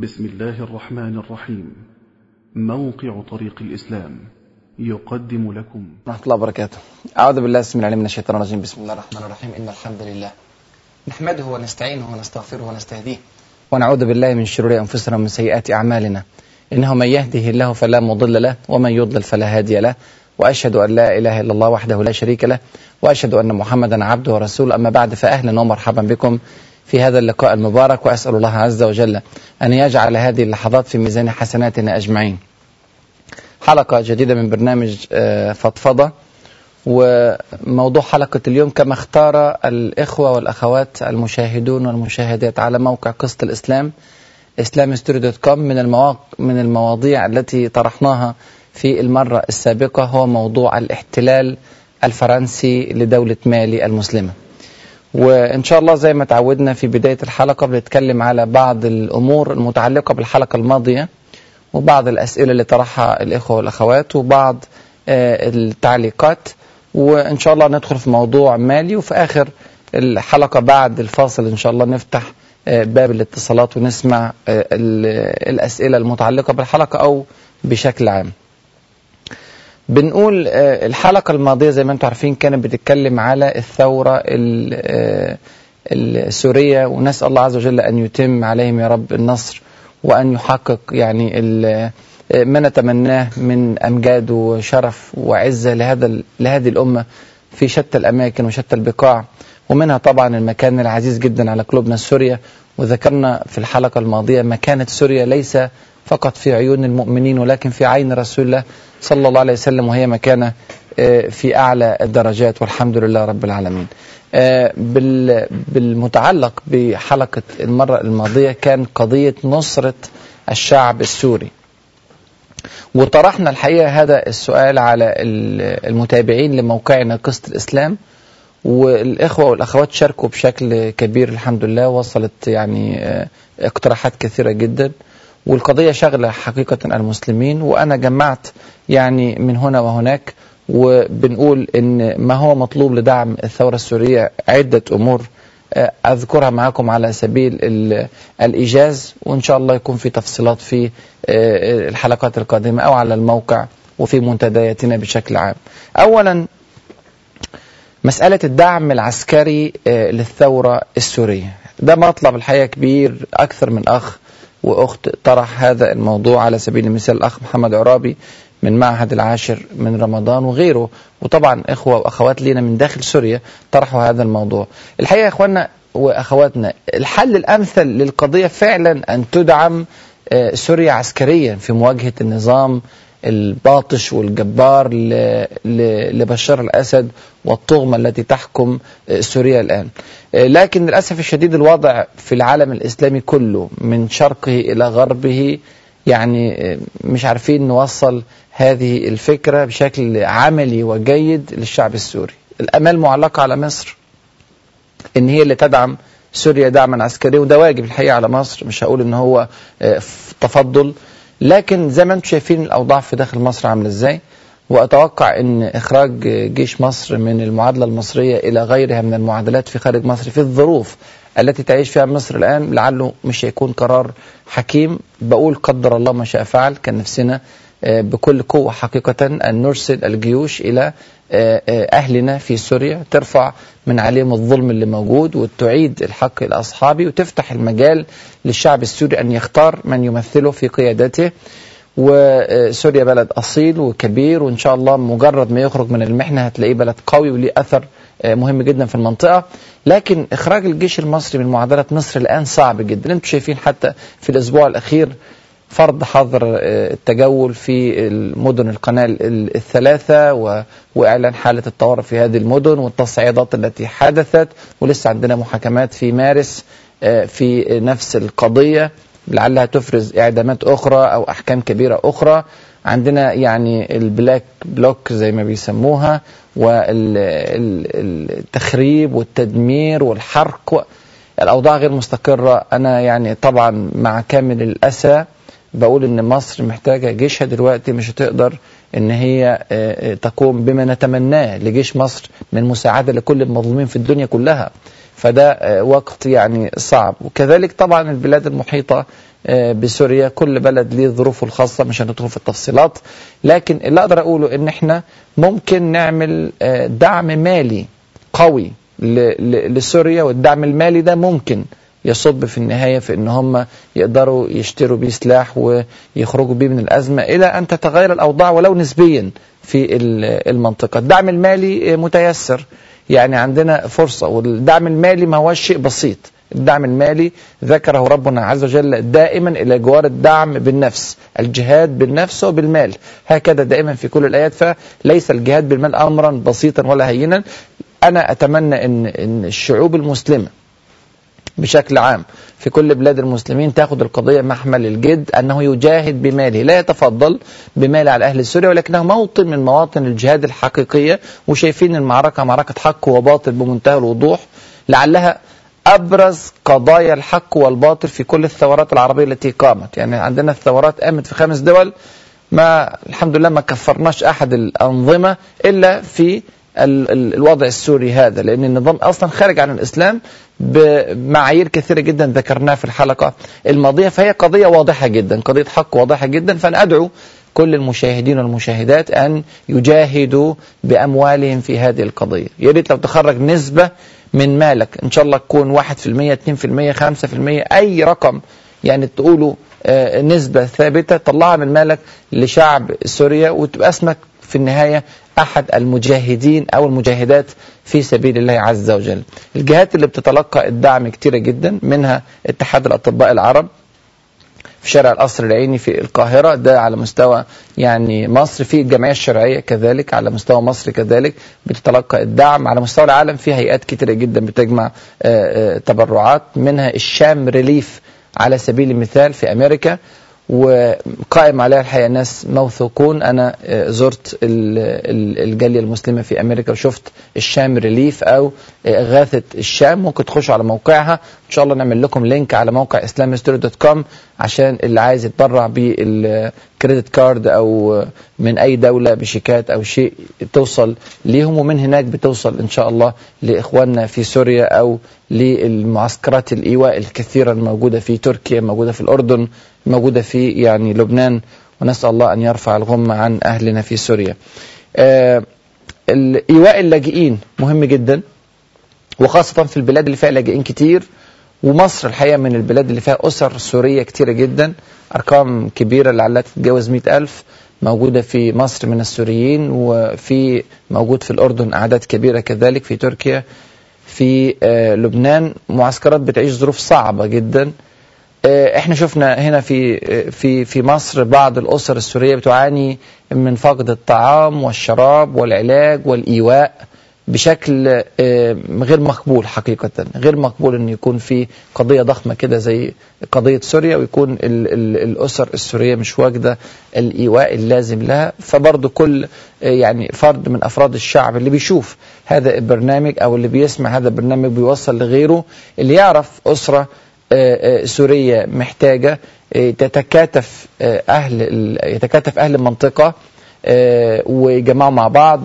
بسم الله الرحمن الرحيم موقع طريق الإسلام يقدم لكم ورحمة الله وبركاته أعوذ بالله بسم الله من الشيطان الرجيم بسم الله الرحمن الرحيم إن الحمد لله نحمده ونستعينه ونستغفره ونستهديه ونعوذ بالله من شرور أنفسنا ومن سيئات أعمالنا إنه من يهده الله فلا مضل له ومن يضلل فلا هادي له وأشهد أن لا إله إلا الله وحده لا شريك له وأشهد أن محمدا عبده ورسوله أما بعد فأهلا ومرحبا بكم في هذا اللقاء المبارك وأسأل الله عز وجل أن يجعل هذه اللحظات في ميزان حسناتنا أجمعين حلقة جديدة من برنامج فضفضة وموضوع حلقة اليوم كما اختار الإخوة والأخوات المشاهدون والمشاهدات على موقع قصة الإسلام islamhistory.com من المواق... من المواضيع التي طرحناها في المرة السابقة هو موضوع الاحتلال الفرنسي لدولة مالي المسلمة وإن شاء الله زي ما تعودنا في بداية الحلقة بنتكلم على بعض الأمور المتعلقة بالحلقة الماضية وبعض الأسئلة اللي طرحها الإخوة والأخوات وبعض التعليقات وإن شاء الله ندخل في موضوع مالي وفي آخر الحلقة بعد الفاصل إن شاء الله نفتح باب الاتصالات ونسمع الأسئلة المتعلقة بالحلقة أو بشكل عام بنقول الحلقة الماضية زي ما انتم عارفين كانت بتتكلم على الثورة السورية ونسأل الله عز وجل أن يتم عليهم يا رب النصر وأن يحقق يعني ما نتمناه من أمجاد وشرف وعزة لهذا لهذه الأمة في شتى الأماكن وشتى البقاع ومنها طبعا المكان العزيز جدا على قلوبنا سوريا وذكرنا في الحلقة الماضية مكانة سوريا ليس فقط في عيون المؤمنين ولكن في عين رسول الله صلى الله عليه وسلم وهي مكانة في أعلى الدرجات والحمد لله رب العالمين بالمتعلق بحلقة المرة الماضية كان قضية نصرة الشعب السوري وطرحنا الحقيقة هذا السؤال على المتابعين لموقعنا قصة الإسلام والإخوة والأخوات شاركوا بشكل كبير الحمد لله وصلت يعني اقتراحات كثيرة جدا والقضية شغلة حقيقة المسلمين وأنا جمعت يعني من هنا وهناك وبنقول إن ما هو مطلوب لدعم الثورة السورية عدة أمور أذكرها معكم على سبيل الإيجاز وإن شاء الله يكون في تفصيلات في الحلقات القادمة أو على الموقع وفي منتدياتنا بشكل عام أولا مسألة الدعم العسكري للثورة السورية ده مطلب الحقيقة كبير أكثر من أخ وأخت طرح هذا الموضوع على سبيل المثال الأخ محمد عرابي من معهد العاشر من رمضان وغيره وطبعا إخوة وأخوات لينا من داخل سوريا طرحوا هذا الموضوع الحقيقة يا إخواننا وأخواتنا الحل الأمثل للقضية فعلا أن تدعم سوريا عسكريا في مواجهة النظام الباطش والجبار لبشار الأسد والطغمة التي تحكم سوريا الآن لكن للأسف الشديد الوضع في العالم الإسلامي كله من شرقه إلى غربه يعني مش عارفين نوصل هذه الفكرة بشكل عملي وجيد للشعب السوري الأمال معلقة على مصر إن هي اللي تدعم سوريا دعما عسكريا وده واجب الحقيقة على مصر مش هقول إن هو تفضل لكن زي ما انتم شايفين الأوضاع في داخل مصر عاملة إزاي وأتوقع أن إخراج جيش مصر من المعادلة المصرية إلى غيرها من المعادلات في خارج مصر في الظروف التي تعيش فيها مصر الآن لعله مش هيكون قرار حكيم بقول قدر الله ما شاء فعل كان نفسنا بكل قوة حقيقة أن نرسل الجيوش إلى أهلنا في سوريا ترفع من عليهم الظلم اللي موجود وتعيد الحق لأصحابه وتفتح المجال للشعب السوري أن يختار من يمثله في قيادته وسوريا بلد أصيل وكبير وإن شاء الله مجرد ما يخرج من المحنة هتلاقيه بلد قوي وليه أثر مهم جدا في المنطقة لكن إخراج الجيش المصري من معادلة مصر الآن صعب جدا أنتم شايفين حتى في الأسبوع الأخير فرض حظر التجول في المدن القناة الثلاثة وإعلان حالة الطوارئ في هذه المدن والتصعيدات التي حدثت ولسه عندنا محاكمات في مارس في نفس القضية لعلها تفرز إعدامات أخرى أو أحكام كبيرة أخرى عندنا يعني البلاك بلوك زي ما بيسموها والتخريب والتدمير والحرق الأوضاع غير مستقرة أنا يعني طبعا مع كامل الأسى بقول ان مصر محتاجه جيشها دلوقتي مش هتقدر ان هي تقوم بما نتمناه لجيش مصر من مساعده لكل المظلومين في الدنيا كلها فده وقت يعني صعب وكذلك طبعا البلاد المحيطة بسوريا كل بلد ليه ظروفه الخاصة مش هندخل في التفصيلات لكن اللي أقدر أقوله إن إحنا ممكن نعمل دعم مالي قوي لسوريا والدعم المالي ده ممكن يصب في النهاية في ان هم يقدروا يشتروا بيه سلاح ويخرجوا بيه من الأزمة إلى أن تتغير الأوضاع ولو نسبيا في المنطقة الدعم المالي متيسر يعني عندنا فرصة والدعم المالي ما هو شيء بسيط الدعم المالي ذكره ربنا عز وجل دائما إلى جوار الدعم بالنفس الجهاد بالنفس وبالمال هكذا دائما في كل الآيات فليس الجهاد بالمال أمرا بسيطا ولا هينا أنا أتمنى أن, إن الشعوب المسلمة بشكل عام في كل بلاد المسلمين تاخذ القضية محمل الجد أنه يجاهد بماله لا يتفضل بمال على أهل سوريا ولكنه موطن من مواطن الجهاد الحقيقية وشايفين المعركة معركة حق وباطل بمنتهى الوضوح لعلها أبرز قضايا الحق والباطل في كل الثورات العربية التي قامت يعني عندنا الثورات قامت في خمس دول ما الحمد لله ما كفرناش أحد الأنظمة إلا في الوضع السوري هذا لأن النظام أصلا خارج عن الإسلام بمعايير كثيرة جدا ذكرناها في الحلقة الماضية فهي قضية واضحة جدا قضية حق واضحة جدا فأنا أدعو كل المشاهدين والمشاهدات أن يجاهدوا بأموالهم في هذه القضية يا ريت لو تخرج نسبة من مالك إن شاء الله تكون 1% 2% 5% أي رقم يعني تقولوا نسبة ثابتة طلعها من مالك لشعب سوريا وتبقى اسمك في النهاية أحد المجاهدين أو المجاهدات في سبيل الله عز وجل الجهات اللي بتتلقى الدعم كتيرة جدا منها اتحاد الأطباء العرب في شارع القصر العيني في القاهرة ده على مستوى يعني مصر في الجمعية الشرعية كذلك على مستوى مصر كذلك بتتلقى الدعم على مستوى العالم في هيئات كتيرة جدا بتجمع تبرعات منها الشام ريليف على سبيل المثال في أمريكا وقائم عليها الحقيقة ناس موثوقون أنا زرت الجالية المسلمة في أمريكا وشفت الشام ريليف أو إغاثة الشام ممكن تخشوا على موقعها إن شاء الله نعمل لكم لينك على موقع islamhistory.com عشان اللي عايز يتبرع بالكريدت كارد أو من أي دولة بشيكات أو شيء توصل ليهم ومن هناك بتوصل إن شاء الله لإخواننا في سوريا أو للمعسكرات الإيواء الكثيرة الموجودة في تركيا موجودة في الأردن موجودة في يعني لبنان ونسأل الله أن يرفع الغمة عن أهلنا في سوريا آه إيواء اللاجئين مهم جدا وخاصة في البلاد اللي فيها لاجئين كتير ومصر الحقيقة من البلاد اللي فيها أسر سورية كتيرة جدا أرقام كبيرة لعلها تتجاوز مئة ألف موجودة في مصر من السوريين وفي موجود في الأردن أعداد كبيرة كذلك في تركيا في آه لبنان معسكرات بتعيش ظروف صعبة جدا احنا شفنا هنا في في في مصر بعض الاسر السوريه بتعاني من فقد الطعام والشراب والعلاج والايواء بشكل غير مقبول حقيقة غير مقبول أن يكون في قضية ضخمة كده زي قضية سوريا ويكون ال ال الأسر السورية مش واجدة الإيواء اللازم لها فبرضه كل يعني فرد من أفراد الشعب اللي بيشوف هذا البرنامج أو اللي بيسمع هذا البرنامج بيوصل لغيره اللي يعرف أسرة سورية محتاجة تتكاتف أهل يتكاتف أهل المنطقة ويجمعوا مع بعض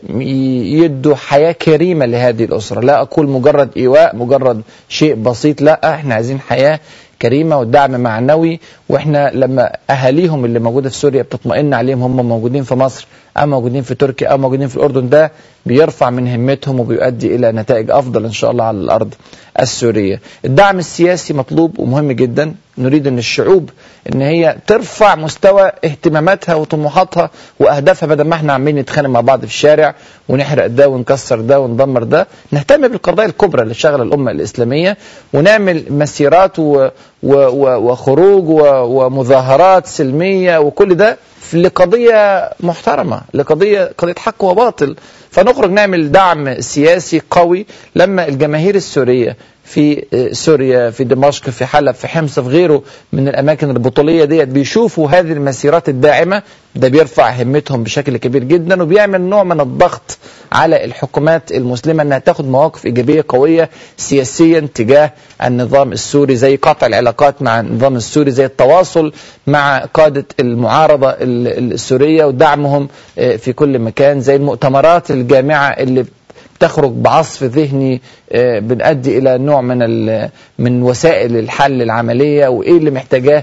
ويدوا حياة كريمة لهذه الأسرة لا أقول مجرد إيواء مجرد شيء بسيط لا احنا عايزين حياة كريمة ودعم معنوي واحنا لما أهاليهم اللي موجودة في سوريا بتطمئن عليهم هم موجودين في مصر أو موجودين في تركيا أو موجودين في الأردن ده بيرفع من همتهم وبيؤدي إلى نتائج أفضل إن شاء الله على الأرض السورية الدعم السياسي مطلوب ومهم جدا نريد أن الشعوب أن هي ترفع مستوى اهتماماتها وطموحاتها وأهدافها بدل ما احنا عمالين نتخانق مع بعض في الشارع ونحرق ده ونكسر ده وندمر ده نهتم بالقضايا الكبرى اللي شغل الأمة الإسلامية ونعمل مسيرات و و و وخروج و ومظاهرات سلمية وكل ده لقضية محترمة لقضية قضية حق وباطل فنخرج نعمل دعم سياسي قوي لما الجماهير السورية في سوريا في دمشق في حلب في حمص في غيره من الأماكن البطولية ديت بيشوفوا هذه المسيرات الداعمة ده بيرفع همتهم بشكل كبير جدا وبيعمل نوع من الضغط على الحكومات المسلمة أنها تاخد مواقف إيجابية قوية سياسيا تجاه النظام السوري زي قطع العلاقات مع النظام السوري زي التواصل مع قادة المعارضة السورية ودعمهم في كل مكان زي المؤتمرات الجامعة اللي تخرج بعصف ذهني آه، بنؤدي الى نوع من من وسائل الحل العمليه وايه اللي محتاجاه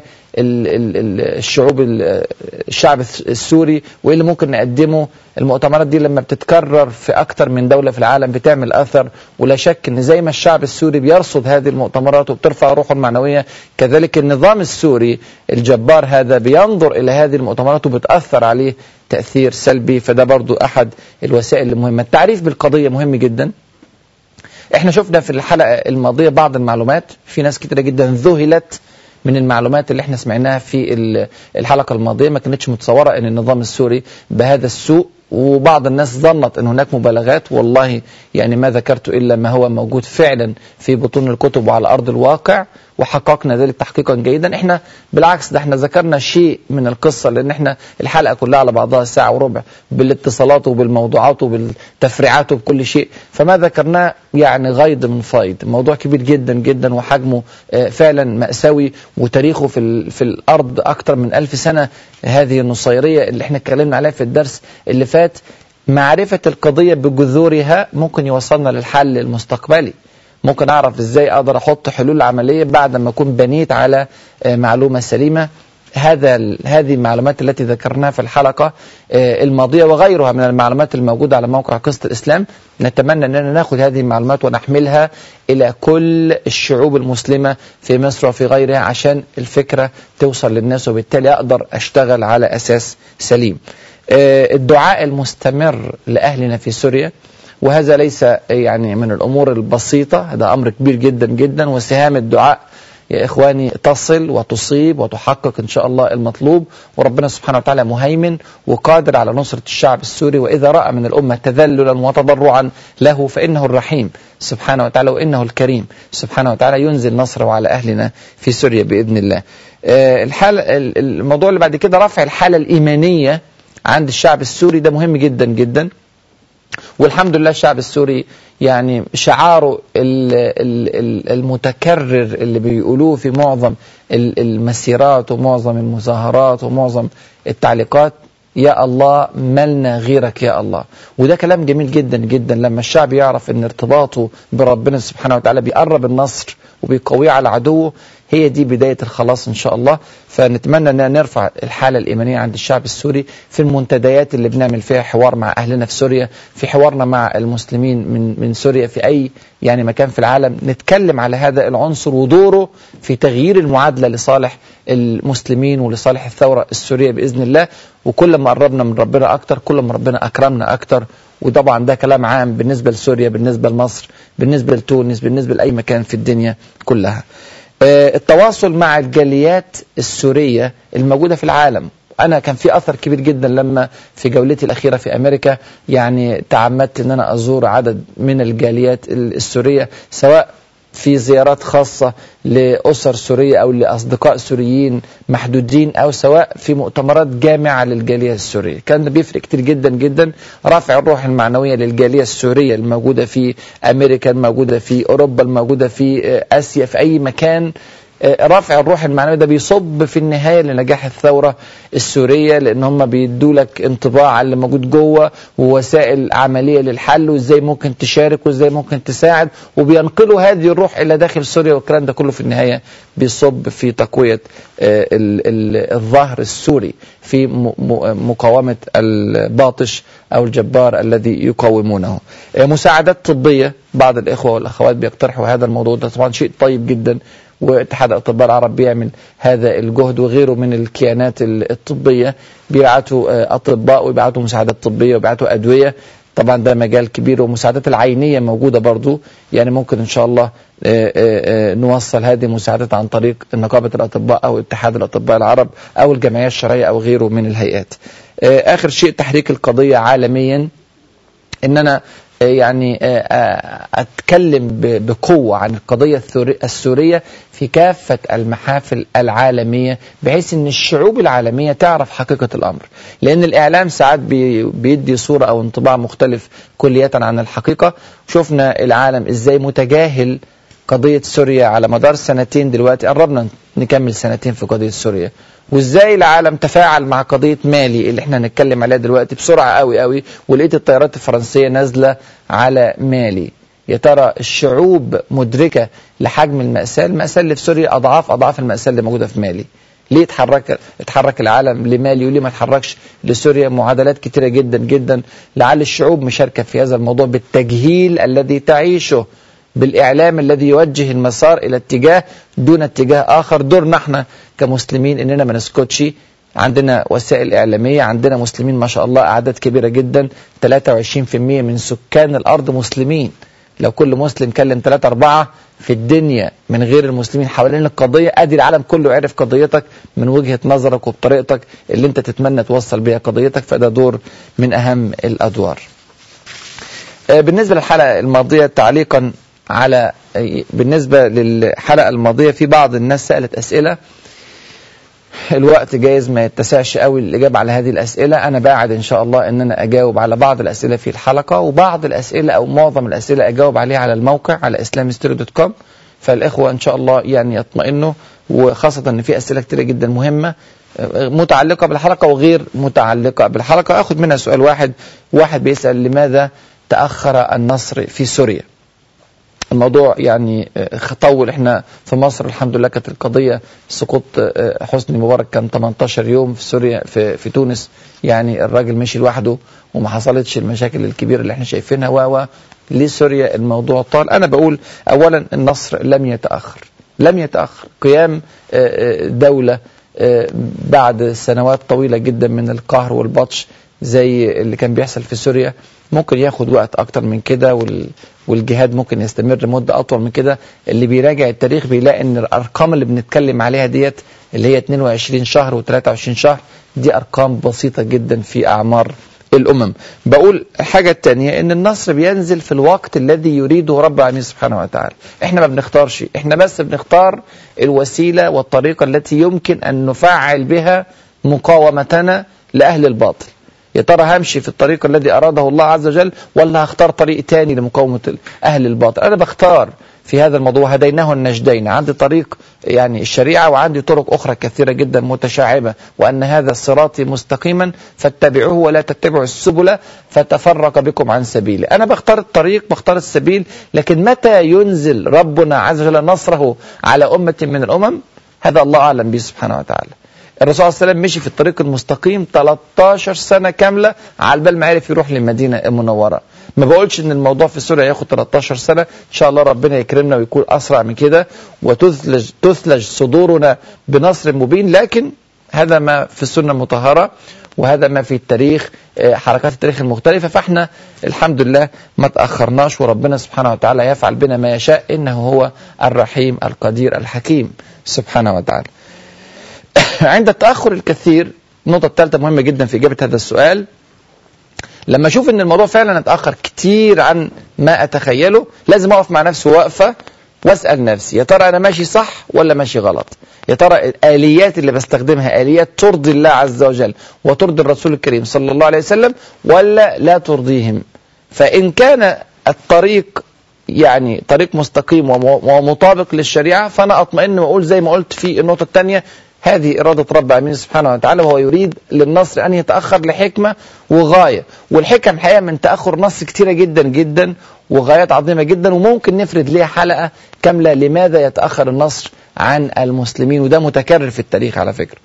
الشعوب الشعب السوري وايه اللي ممكن نقدمه المؤتمرات دي لما بتتكرر في اكتر من دوله في العالم بتعمل اثر ولا شك ان زي ما الشعب السوري بيرصد هذه المؤتمرات وبترفع روحه المعنويه كذلك النظام السوري الجبار هذا بينظر الى هذه المؤتمرات وبتاثر عليه تاثير سلبي فده برضو احد الوسائل المهمه التعريف بالقضيه مهم جدا احنا شفنا في الحلقه الماضيه بعض المعلومات في ناس كتيره جدا ذهلت من المعلومات اللي احنا سمعناها في الحلقة الماضية ما كانتش متصورة ان النظام السوري بهذا السوء وبعض الناس ظنت ان هناك مبالغات والله يعني ما ذكرت الا ما هو موجود فعلا في بطون الكتب وعلى ارض الواقع وحققنا ذلك تحقيقا جيدا احنا بالعكس ده احنا ذكرنا شيء من القصة لان احنا الحلقة كلها على بعضها ساعة وربع بالاتصالات وبالموضوعات وبالتفريعات وبكل شيء فما ذكرناه يعني غيض من فايض موضوع كبير جدا جدا وحجمه آه، فعلا مأساوي وتاريخه في, في الأرض أكثر من ألف سنة هذه النصيرية اللي احنا اتكلمنا عليها في الدرس اللي فات معرفة القضية بجذورها ممكن يوصلنا للحل المستقبلي ممكن أعرف إزاي أقدر أحط حلول عملية بعد ما أكون بنيت على آه، معلومة سليمة هذا هذه المعلومات التي ذكرناها في الحلقة آه، الماضية وغيرها من المعلومات الموجودة على موقع قصة الإسلام نتمنى أننا ناخذ هذه المعلومات ونحملها إلى كل الشعوب المسلمة في مصر وفي غيرها عشان الفكرة توصل للناس وبالتالي أقدر أشتغل على أساس سليم آه، الدعاء المستمر لأهلنا في سوريا وهذا ليس يعني من الأمور البسيطة هذا أمر كبير جدا جدا وسهام الدعاء يا إخواني تصل وتصيب وتحقق إن شاء الله المطلوب وربنا سبحانه وتعالى مهيمن وقادر على نصرة الشعب السوري وإذا رأى من الأمة تذللا وتضرعا له فإنه الرحيم سبحانه وتعالى وإنه الكريم سبحانه وتعالى ينزل نصره على أهلنا في سوريا بإذن الله آه، الحال الموضوع اللي بعد كده رفع الحالة الإيمانية عند الشعب السوري ده مهم جدا جدا والحمد لله الشعب السوري يعني شعاره المتكرر اللي بيقولوه في معظم المسيرات ومعظم المظاهرات ومعظم التعليقات يا الله ملنا غيرك يا الله وده كلام جميل جدا جدا لما الشعب يعرف ان ارتباطه بربنا سبحانه وتعالى بيقرب النصر وبيقويه على عدوه هي دي بداية الخلاص إن شاء الله فنتمنى أن نرفع الحالة الإيمانية عند الشعب السوري في المنتديات اللي بنعمل فيها حوار مع أهلنا في سوريا في حوارنا مع المسلمين من, من سوريا في أي يعني مكان في العالم نتكلم على هذا العنصر ودوره في تغيير المعادلة لصالح المسلمين ولصالح الثورة السورية بإذن الله وكل ما قربنا من ربنا أكتر كل ما ربنا أكرمنا أكتر وطبعا ده كلام عام بالنسبة لسوريا بالنسبة لمصر بالنسبة لتونس بالنسبة لأي مكان في الدنيا كلها آه، التواصل مع الجاليات السورية الموجودة في العالم أنا كان في أثر كبير جدا لما في جولتي الأخيرة في أمريكا يعني تعمدت أن أنا أزور عدد من الجاليات السورية سواء في زيارات خاصة لأسر سورية أو لأصدقاء سوريين محدودين أو سواء في مؤتمرات جامعة للجالية السورية كان ده بيفرق كتير جدا جدا رفع الروح المعنوية للجالية السورية الموجودة في أمريكا الموجودة في أوروبا الموجودة في آسيا في أي مكان آه، رفع الروح المعنوي ده بيصب في النهايه لنجاح الثوره السوريه لان هم بيدوا لك انطباع على اللي موجود جوه ووسائل عمليه للحل وازاي ممكن تشارك وازاي ممكن تساعد وبينقلوا هذه الروح الى داخل سوريا والكلام ده كله في النهايه بيصب في تقويه آه، الظهر السوري في مقاومه الباطش او الجبار الذي يقاومونه. آه، مساعدات طبيه بعض الاخوه والاخوات بيقترحوا هذا الموضوع ده طبعا شيء طيب جدا واتحاد الاطباء العرب بيعمل هذا الجهد وغيره من الكيانات الطبيه بيبعتوا آه، اطباء ويبعتوا مساعدات طبيه ويبعتوا ادويه طبعا ده مجال كبير والمساعدات العينيه موجوده برضو يعني ممكن ان شاء الله آه، آه، نوصل هذه المساعدات عن طريق نقابه الاطباء او اتحاد الاطباء العرب او الجمعيه الشرعيه او غيره من الهيئات. اخر شيء تحريك القضيه عالميا ان انا يعني آه، آه، أتكلم بقوة عن القضية السورية في كافة المحافل العالمية بحيث أن الشعوب العالمية تعرف حقيقة الأمر لأن الإعلام ساعات بيدي صورة أو انطباع مختلف كلية عن الحقيقة شفنا العالم إزاي متجاهل قضية سوريا على مدار سنتين دلوقتي قربنا نكمل سنتين في قضية سوريا وازاي العالم تفاعل مع قضية مالي اللي احنا هنتكلم عليها دلوقتي بسرعة قوي قوي ولقيت الطيارات الفرنسية نازلة على مالي يا ترى الشعوب مدركة لحجم المأساة المأساة اللي في سوريا أضعاف أضعاف المأساة اللي موجودة في مالي ليه اتحرك اتحرك العالم لمالي وليه ما اتحركش لسوريا معادلات كتيرة جدا جدا لعل الشعوب مشاركة في هذا الموضوع بالتجهيل الذي تعيشه بالإعلام الذي يوجه المسار إلى اتجاه دون اتجاه آخر دورنا احنا كمسلمين إننا ما نسكتش عندنا وسائل إعلامية عندنا مسلمين ما شاء الله أعداد كبيرة جدا 23% من سكان الأرض مسلمين لو كل مسلم كلم 3 4 في الدنيا من غير المسلمين حوالين القضية أدي العالم كله عرف قضيتك من وجهة نظرك وبطريقتك اللي انت تتمنى توصل بيها قضيتك فده دور من أهم الأدوار بالنسبة للحلقة الماضية تعليقا على بالنسبة للحلقة الماضية في بعض الناس سألت أسئلة الوقت جايز ما يتسعش قوي الإجابة على هذه الأسئلة أنا باعد إن شاء الله إن أنا أجاوب على بعض الأسئلة في الحلقة وبعض الأسئلة أو معظم الأسئلة أجاوب عليها على الموقع على islamhistory.com فالإخوة إن شاء الله يعني يطمئنوا وخاصة إن في أسئلة كتيرة جدا مهمة متعلقة بالحلقة وغير متعلقة بالحلقة أخذ منها سؤال واحد واحد بيسأل لماذا تأخر النصر في سوريا الموضوع يعني طول احنا في مصر الحمد لله كانت القضية سقوط حسني مبارك كان 18 يوم في سوريا في, في تونس يعني الراجل مشي لوحده وما حصلتش المشاكل الكبيرة اللي احنا شايفينها و ليه سوريا الموضوع طال انا بقول اولا النصر لم يتأخر لم يتأخر قيام دولة بعد سنوات طويلة جدا من القهر والبطش زي اللي كان بيحصل في سوريا ممكن ياخد وقت اكتر من كده وال والجهاد ممكن يستمر مدة أطول من كده اللي بيراجع التاريخ بيلاقي أن الأرقام اللي بنتكلم عليها ديت اللي هي 22 شهر و23 شهر دي أرقام بسيطة جدا في أعمار الأمم بقول الحاجة الثانية أن النصر بينزل في الوقت الذي يريده رب العالمين سبحانه وتعالى احنا ما بنختارش احنا بس بنختار الوسيلة والطريقة التي يمكن أن نفعل بها مقاومتنا لأهل الباطل يا ترى همشي في الطريق الذي أراده الله عز وجل ولا هختار طريق تاني لمقاومة أهل الباطل أنا بختار في هذا الموضوع هديناه النجدين عندي طريق يعني الشريعة وعندي طرق أخرى كثيرة جدا متشعبة وأن هذا صراطي مستقيما فاتبعوه ولا تتبعوا السبل فتفرق بكم عن سبيله أنا بختار الطريق بختار السبيل لكن متى ينزل ربنا عز وجل نصره على أمة من الأمم هذا الله أعلم به سبحانه وتعالى الرسول صلى الله عليه وسلم مشي في الطريق المستقيم 13 سنة كاملة على بال ما عرف يروح للمدينة المنورة ما بقولش ان الموضوع في سوريا ياخد 13 سنة ان شاء الله ربنا يكرمنا ويكون اسرع من كده وتثلج تثلج صدورنا بنصر مبين لكن هذا ما في السنة المطهرة وهذا ما في التاريخ حركات التاريخ المختلفة فاحنا الحمد لله ما تأخرناش وربنا سبحانه وتعالى يفعل بنا ما يشاء إنه هو الرحيم القدير الحكيم سبحانه وتعالى عند التأخر الكثير النقطة الثالثة مهمة جدا في إجابة هذا السؤال لما أشوف أن الموضوع فعلا اتأخر كتير عن ما أتخيله لازم أقف مع نفسي وقفة واسأل نفسي يا ترى أنا ماشي صح ولا ماشي غلط يا ترى الآليات اللي بستخدمها آليات ترضي الله عز وجل وترضي الرسول الكريم صلى الله عليه وسلم ولا لا ترضيهم فإن كان الطريق يعني طريق مستقيم ومطابق للشريعة فأنا أطمئن وأقول زي ما قلت في النقطة الثانية هذه إرادة رب العالمين سبحانه وتعالى وهو يريد للنصر أن يتأخر لحكمة وغاية والحكم الحقيقة من تأخر نصر كتيرة جدا جدا وغايات عظيمة جدا وممكن نفرد ليها حلقة كاملة لماذا يتأخر النصر عن المسلمين وده متكرر في التاريخ على فكرة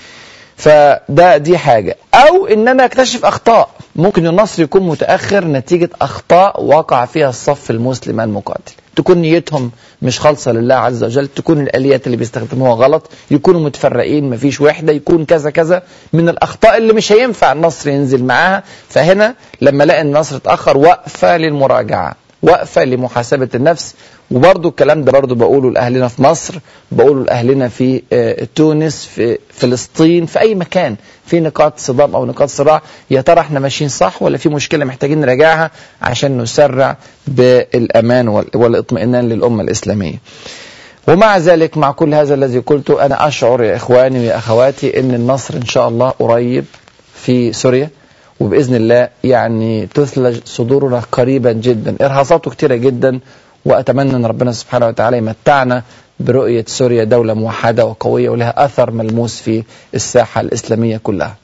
فده دي حاجة أو إن أنا أكتشف أخطاء ممكن النصر يكون متأخر نتيجة أخطاء وقع فيها الصف المسلم المقاتل تكون نيتهم مش خالصة لله عز وجل تكون الآليات اللي بيستخدموها غلط يكونوا متفرقين مفيش وحدة يكون كذا كذا من الأخطاء اللي مش هينفع النصر ينزل معاها فهنا لما الاقي النصر اتأخر وقفة للمراجعة وقفة لمحاسبة النفس وبرضو الكلام ده برضو بقوله لأهلنا في مصر بقوله لأهلنا في تونس في فلسطين في أي مكان في نقاط صدام أو نقاط صراع يا ترى احنا ماشيين صح ولا في مشكلة محتاجين نراجعها عشان نسرع بالأمان والاطمئنان للأمة الإسلامية ومع ذلك مع كل هذا الذي قلته أنا أشعر يا إخواني ويا أخواتي أن النصر إن شاء الله قريب في سوريا وبإذن الله يعني تثلج صدورنا قريبا جدا إرهاصاته كتيرة جدا وأتمنى أن ربنا سبحانه وتعالى يمتعنا برؤية سوريا دولة موحدة وقوية ولها أثر ملموس في الساحة الإسلامية كلها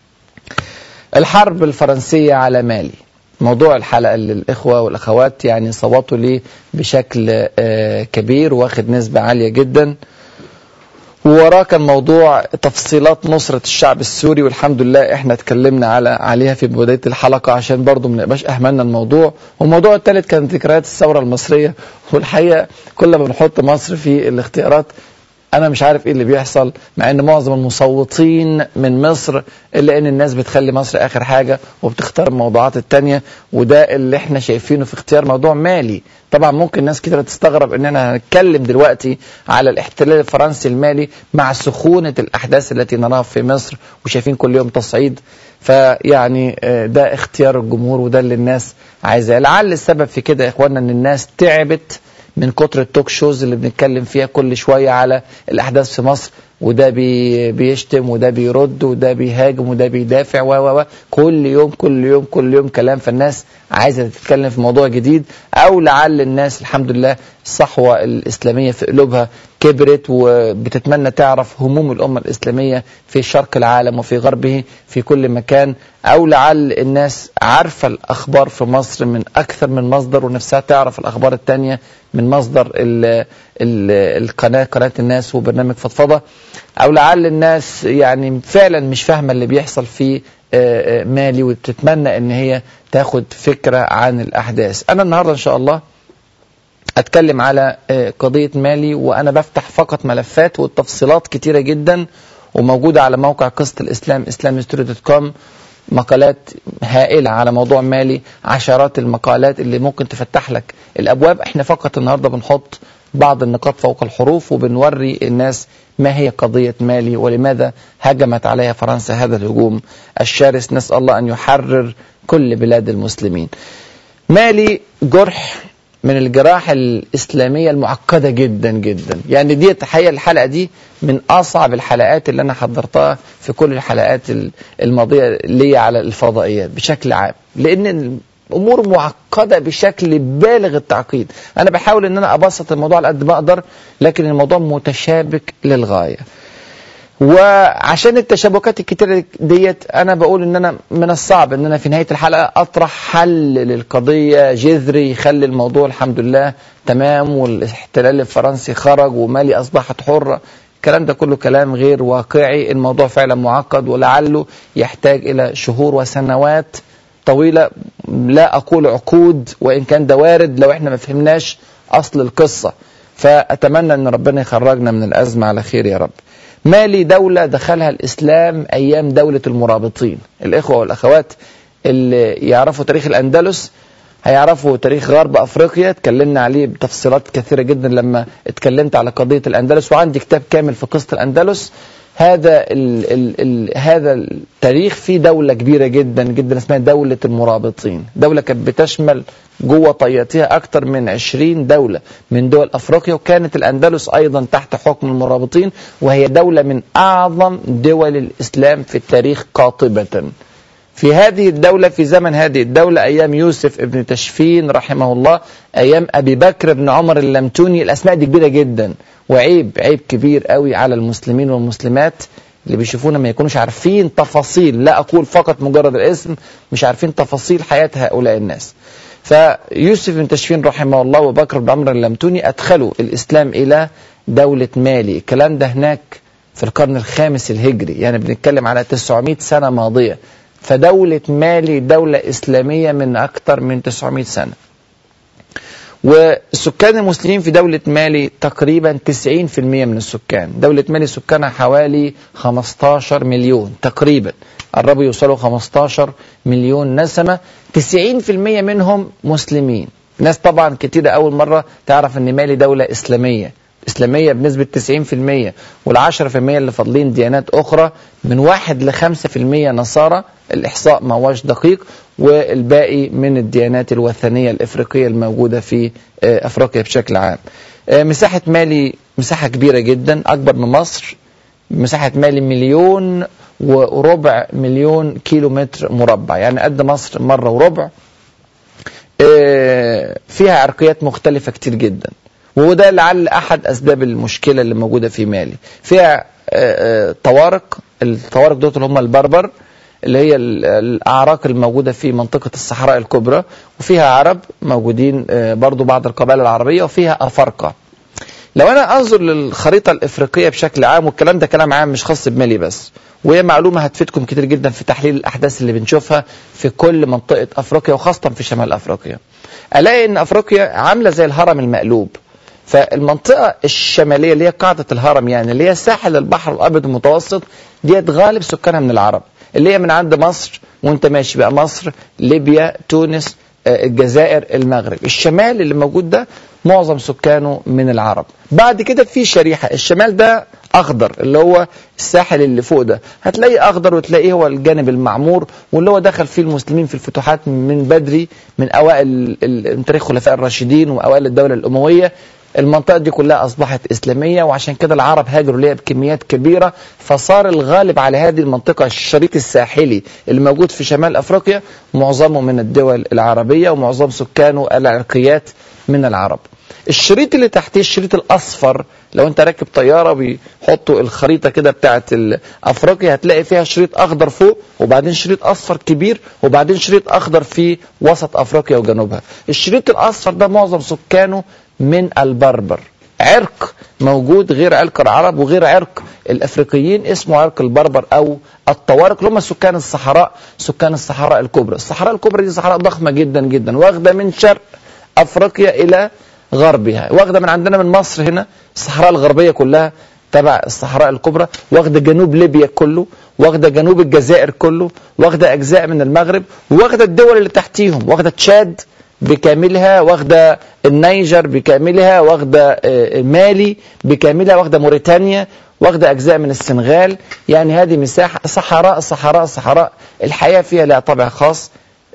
الحرب الفرنسية على مالي موضوع الحلقة للإخوة والأخوات يعني صوتوا لي بشكل كبير واخد نسبة عالية جدا ووراه كان موضوع تفصيلات نصرة الشعب السوري والحمد لله احنا اتكلمنا على عليها في بداية الحلقة عشان برضو ما نبقاش اهملنا الموضوع والموضوع الثالث كان ذكريات الثورة المصرية والحقيقة كل ما بنحط مصر في الاختيارات انا مش عارف ايه اللي بيحصل مع ان معظم المصوتين من مصر الا ان الناس بتخلي مصر اخر حاجة وبتختار الموضوعات التانية وده اللي احنا شايفينه في اختيار موضوع مالي طبعا ممكن ناس كتير تستغرب اننا هنتكلم دلوقتي على الاحتلال الفرنسي المالي مع سخونة الاحداث التي نراها في مصر وشايفين كل يوم تصعيد فيعني ده اختيار الجمهور وده اللي الناس عايزاه لعل السبب في كده يا اخوانا ان الناس تعبت من كتر التوك شوز اللي بنتكلم فيها كل شوية على الأحداث في مصر وده بي بيشتم وده بيرد وده بيهاجم وده بيدافع و و كل يوم كل يوم كل يوم كلام فالناس عايزة تتكلم في موضوع جديد أو لعل الناس الحمد لله الصحوة الإسلامية في قلوبها كبرت وبتتمنى تعرف هموم الأمة الإسلامية في شرق العالم وفي غربه في كل مكان أو لعل الناس عارفة الأخبار في مصر من أكثر من مصدر ونفسها تعرف الأخبار التانية من مصدر ال ال القناة قناة الناس وبرنامج فضفضة أو لعل الناس يعني فعلا مش فاهمة اللي بيحصل في مالي وبتتمنى ان هي تاخد فكرة عن الأحداث أنا النهاردة إن شاء الله أتكلم على قضية مالي وأنا بفتح فقط ملفات والتفصيلات كتيرة جدا وموجودة على موقع قصة الإسلام islamhistory.com مقالات هائلة على موضوع مالي عشرات المقالات اللي ممكن تفتح لك الأبواب احنا فقط النهاردة بنحط بعض النقاط فوق الحروف وبنوري الناس ما هي قضية مالي ولماذا هجمت عليها فرنسا هذا الهجوم الشرس نسأل الله أن يحرر كل بلاد المسلمين مالي جرح من الجراح الإسلامية المعقدة جدا جدا يعني دي الحقيقة الحلقة دي من أصعب الحلقات اللي أنا حضرتها في كل الحلقات الماضية لي على الفضائيات بشكل عام لأن الأمور معقدة بشكل بالغ التعقيد أنا بحاول أن أنا أبسط الموضوع على قد ما أقدر لكن الموضوع متشابك للغاية وعشان التشابكات الكتيرة ديت أنا بقول أن أنا من الصعب أن أنا في نهاية الحلقة أطرح حل للقضية جذري يخلي الموضوع الحمد لله تمام والاحتلال الفرنسي خرج ومالي أصبحت حرة الكلام ده كله كلام غير واقعي الموضوع فعلا معقد ولعله يحتاج إلى شهور وسنوات طويلة لا أقول عقود وإن كان ده وارد لو إحنا ما فهمناش أصل القصة فأتمنى أن ربنا يخرجنا من الأزمة على خير يا رب مالي دولة دخلها الإسلام أيام دولة المرابطين الإخوة والأخوات اللي يعرفوا تاريخ الأندلس هيعرفوا تاريخ غرب أفريقيا اتكلمنا عليه بتفصيلات كثيرة جدا لما اتكلمت على قضية الأندلس وعندي كتاب كامل في قصة الأندلس هذا ال ال ال هذا التاريخ فيه دولة كبيرة جدا جدا اسمها دولة المرابطين دولة كانت بتشمل جوه طياتها أكثر من 20 دولة من دول أفريقيا وكانت الأندلس أيضا تحت حكم المرابطين وهي دولة من أعظم دول الإسلام في التاريخ قاطبة في هذه الدولة في زمن هذه الدولة أيام يوسف ابن تشفين رحمه الله أيام أبي بكر بن عمر اللمتوني الأسماء دي كبيرة جدا وعيب عيب كبير قوي على المسلمين والمسلمات اللي بيشوفونا ما يكونوش عارفين تفاصيل لا أقول فقط مجرد الاسم مش عارفين تفاصيل حياة هؤلاء الناس فيوسف بن تشفين رحمه الله وبكر بن عمر اللمتوني أدخلوا الإسلام إلى دولة مالي الكلام ده هناك في القرن الخامس الهجري يعني بنتكلم على 900 سنة ماضية فدولة مالي دولة إسلامية من أكثر من 900 سنة والسكان المسلمين في دولة مالي تقريبا 90% من السكان دولة مالي سكانها حوالي 15 مليون تقريبا قربوا يوصلوا 15 مليون نسمة 90% منهم مسلمين ناس طبعا كتير أول مرة تعرف أن مالي دولة إسلامية إسلامية بنسبة 90% والعشرة في المية اللي فاضلين ديانات أخرى من واحد لخمسة في المية نصارى الإحصاء ما هوش دقيق والباقي من الديانات الوثنية الإفريقية الموجودة في أفريقيا بشكل عام مساحة مالي مساحة كبيرة جدا أكبر من مصر مساحة مالي مليون وربع مليون كيلو متر مربع يعني قد مصر مرة وربع آه، فيها عرقيات مختلفة كتير جدا وده لعل أحد أسباب المشكلة اللي موجودة في مالي فيها آه، آه، طوارق الطوارق دوت اللي هم البربر اللي هي ال- الأعراق الموجودة في منطقة الصحراء الكبرى وفيها عرب موجودين آه، برضو بعض القبائل العربية وفيها أفارقة لو أنا أنظر للخريطة الإفريقية بشكل عام والكلام ده كلام عام مش خاص بمالي بس وهي معلومة هتفيدكم كتير جدا في تحليل الأحداث اللي بنشوفها في كل منطقة أفريقيا وخاصة في شمال أفريقيا ألاقي إن أفريقيا عاملة زي الهرم المقلوب فالمنطقة الشمالية اللي هي قاعدة الهرم يعني اللي هي ساحل البحر الأبيض المتوسط ديت غالب سكانها من العرب اللي هي من عند مصر وانت ماشي بقى مصر ليبيا تونس آه، الجزائر المغرب الشمال اللي موجود ده معظم سكانه من العرب بعد كده في شريحة الشمال ده أخضر اللي هو الساحل اللي فوق ده هتلاقيه أخضر وتلاقيه هو الجانب المعمور واللي هو دخل فيه المسلمين في الفتوحات من بدري من أوائل ال- ال- من تاريخ الخلفاء الراشدين وأوائل الدولة الأموية المنطقة دي كلها أصبحت إسلامية وعشان كده العرب هاجروا ليها بكميات كبيرة فصار الغالب على هذه المنطقة الشريط الساحلي اللي موجود في شمال أفريقيا معظمه من الدول العربية ومعظم سكانه العرقيات من العرب الشريط اللي تحتيه الشريط الأصفر لو أنت راكب طيارة بيحطوا الخريطة كده بتاعت ال- أفريقيا هتلاقي فيها شريط أخضر فوق وبعدين شريط أصفر كبير وبعدين شريط أخضر في وسط أفريقيا وجنوبها الشريط الأصفر ده معظم سكانه من البربر عرق موجود غير عرق العرب وغير عرق الافريقيين اسمه عرق البربر او الطوارق اللي هم سكان الصحراء سكان الصحراء الكبرى الصحراء الكبرى دي صحراء ضخمه جدا جدا واخده من شرق افريقيا الى غربها واخده من عندنا من مصر هنا الصحراء الغربيه كلها تبع الصحراء الكبرى واخده جنوب ليبيا كله واخده جنوب الجزائر كله واخده اجزاء من المغرب واخده الدول اللي تحتيهم واخده تشاد بكاملها واخده النيجر بكاملها واخده آه، مالي بكاملها واخده موريتانيا واخده اجزاء من السنغال يعني هذه مساحه صحراء صحراء صحراء الحياه فيها لها طابع خاص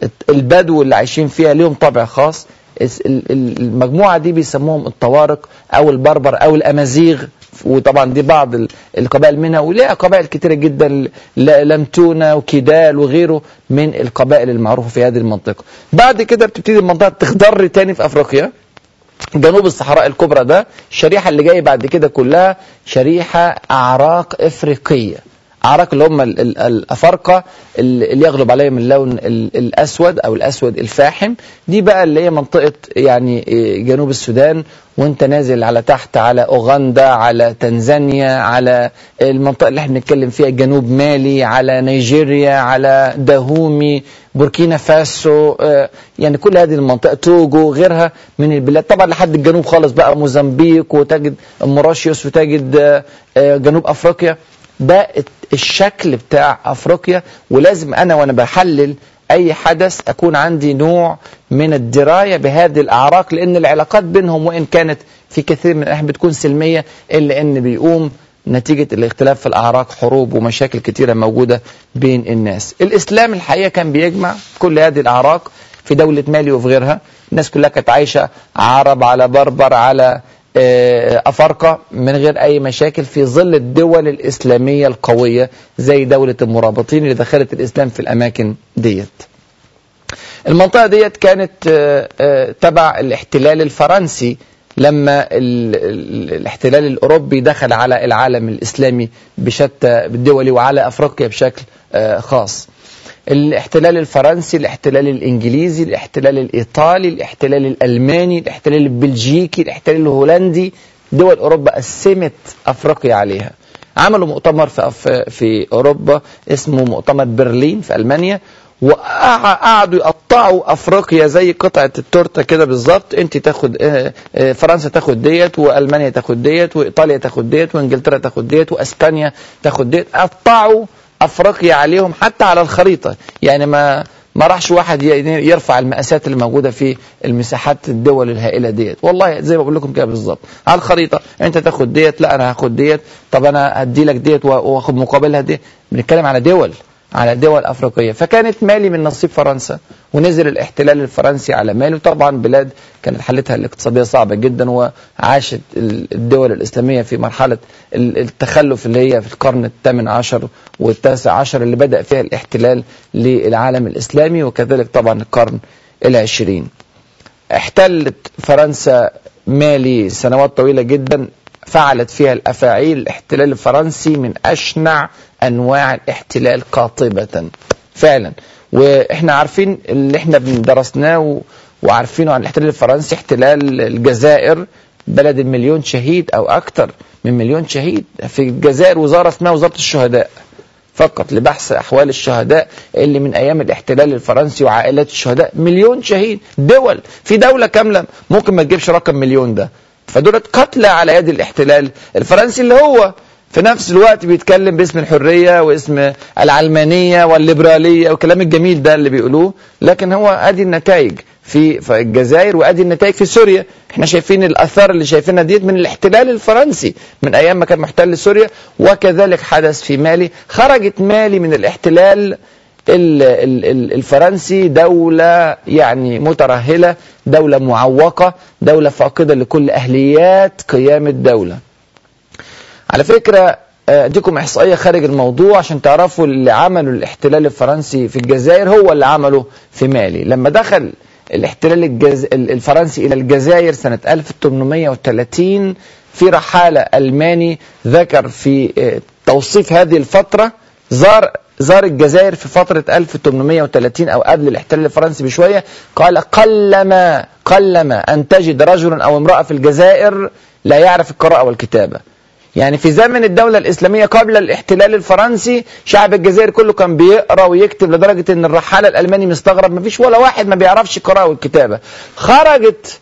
البدو اللي عايشين فيها ليهم طابع خاص الس- ال- ال- المجموعه دي بيسموهم الطوارق او البربر او الامازيغ وطبعا دي بعض ال- القبائل منها ولها قبائل كتيره جدا ل- لمتونه وكيدال وغيره من القبائل المعروفه في هذه المنطقه بعد كده بتبتدي المنطقه تخضر تاني في افريقيا جنوب الصحراء الكبرى ده الشريحة اللي جاية بعد كده كلها شريحة أعراق إفريقية أعراق اللي هم ال- ال- الأفارقة اللي يغلب عليهم اللون ال- الأسود أو الأسود الفاحم دي بقى اللي هي منطقة يعني إيه، جنوب السودان وانت نازل على تحت على أوغندا على تنزانيا على المنطقة اللي احنا بنتكلم فيها جنوب مالي على نيجيريا على داهومي بوركينا فاسو آه، يعني كل هذه المنطقة توجو غيرها من البلاد طبعا لحد الجنوب خالص بقى موزمبيق وتجد موراشيوس وتجد آه، آه، جنوب أفريقيا ده الت- الشكل بتاع أفريقيا ولازم أنا وأنا بحلل أي حدث أكون عندي نوع من الدراية بهذه الأعراق لأن العلاقات بينهم وإن كانت في كثير من الأحيان بتكون سلمية إلا أن بيقوم نتيجة الاختلاف في الأعراق حروب ومشاكل كتيرة موجودة بين الناس الإسلام الحقيقة كان بيجمع كل هذه الأعراق في دولة مالي وفي غيرها الناس كلها كانت عايشة عرب على بربر على آه، أفارقة من غير أي مشاكل في ظل الدول الإسلامية القوية زي دولة المرابطين اللي دخلت الإسلام في الأماكن ديت المنطقة ديت كانت آه، آه، تبع الاحتلال الفرنسي لما ال- ال- الاحتلال الأوروبي دخل على العالم الإسلامي بشتى بالدول وعلى أفريقيا بشكل آه، خاص الاحتلال الفرنسي الاحتلال الإنجليزي الاحتلال الإيطالي الاحتلال الألماني الاحتلال البلجيكي الاحتلال الهولندي دول أوروبا قسمت أفريقيا عليها عملوا مؤتمر في أف- في أوروبا اسمه مؤتمر برلين في ألمانيا وقعدوا يقطعوا افريقيا زي قطعه التورته كده بالظبط انت تاخد آه، آه، فرنسا تاخد ديت والمانيا تاخد ديت وايطاليا تاخد ديت وانجلترا تاخد ديت واسبانيا تاخد ديت قطعوا افريقيا عليهم حتى على الخريطه يعني ما ما راحش واحد ي- يرفع المقاسات اللي موجوده في المساحات الدول الهائله ديت والله زي ما بقول لكم كده بالظبط على الخريطه انت تاخد ديت لا انا هاخد ديت طب انا هدي لك ديت وا- واخد مقابلها ديت بنتكلم على دول على دول أفريقية فكانت مالي من نصيب فرنسا ونزل الاحتلال الفرنسي على مالي وطبعا بلاد كانت حالتها الاقتصادية صعبة جدا وعاشت ال- الدول الإسلامية في مرحلة ال- التخلف اللي هي في القرن الثامن عشر والتاسع عشر اللي بدأ فيها الاحتلال للعالم الإسلامي وكذلك طبعا القرن العشرين احتلت فرنسا مالي سنوات طويلة جدا فعلت فيها الأفاعيل الاحتلال الفرنسي من أشنع أنواع الاحتلال قاطبة فعلا واحنا عارفين اللي احنا درسناه وعارفينه عن الاحتلال الفرنسي احتلال الجزائر بلد المليون شهيد او اكثر من مليون شهيد في الجزائر وزاره اسمها وزاره الشهداء فقط لبحث احوال الشهداء اللي من ايام الاحتلال الفرنسي وعائلات الشهداء مليون شهيد دول في دوله كامله ممكن ما تجيبش رقم مليون ده فدولت قتلى على يد الاحتلال الفرنسي اللي هو في نفس الوقت بيتكلم باسم الحرية واسم العلمانية والليبرالية والكلام الجميل ده اللي بيقولوه لكن هو ادي النتائج في الجزائر وادي النتائج في سوريا احنا شايفين الاثار اللي شايفينها ديت من الاحتلال الفرنسي من ايام ما كان محتل سوريا وكذلك حدث في مالي خرجت مالي من الاحتلال الفرنسي دولة يعني مترهلة دولة معوقة دولة فاقدة لكل أهليات قيام الدولة على فكرة آه، اديكم احصائيه خارج الموضوع عشان تعرفوا اللي عمله الاحتلال الفرنسي في الجزائر هو اللي عمله في مالي لما دخل الاحتلال الجز... الفرنسي الى الجزائر سنه 1830 في رحاله الماني ذكر في آه، توصيف هذه الفتره زار زار الجزائر في فترة 1830 أو قبل الاحتلال الفرنسي بشوية قال قلما قلما أن تجد رجلا أو امرأة في الجزائر لا يعرف القراءة والكتابة يعني في زمن الدولة الإسلامية قبل الاحتلال الفرنسي شعب الجزائر كله كان بيقرأ ويكتب لدرجة أن الرحالة الألماني مستغرب ما فيش ولا واحد ما بيعرفش القراءة والكتابة خرجت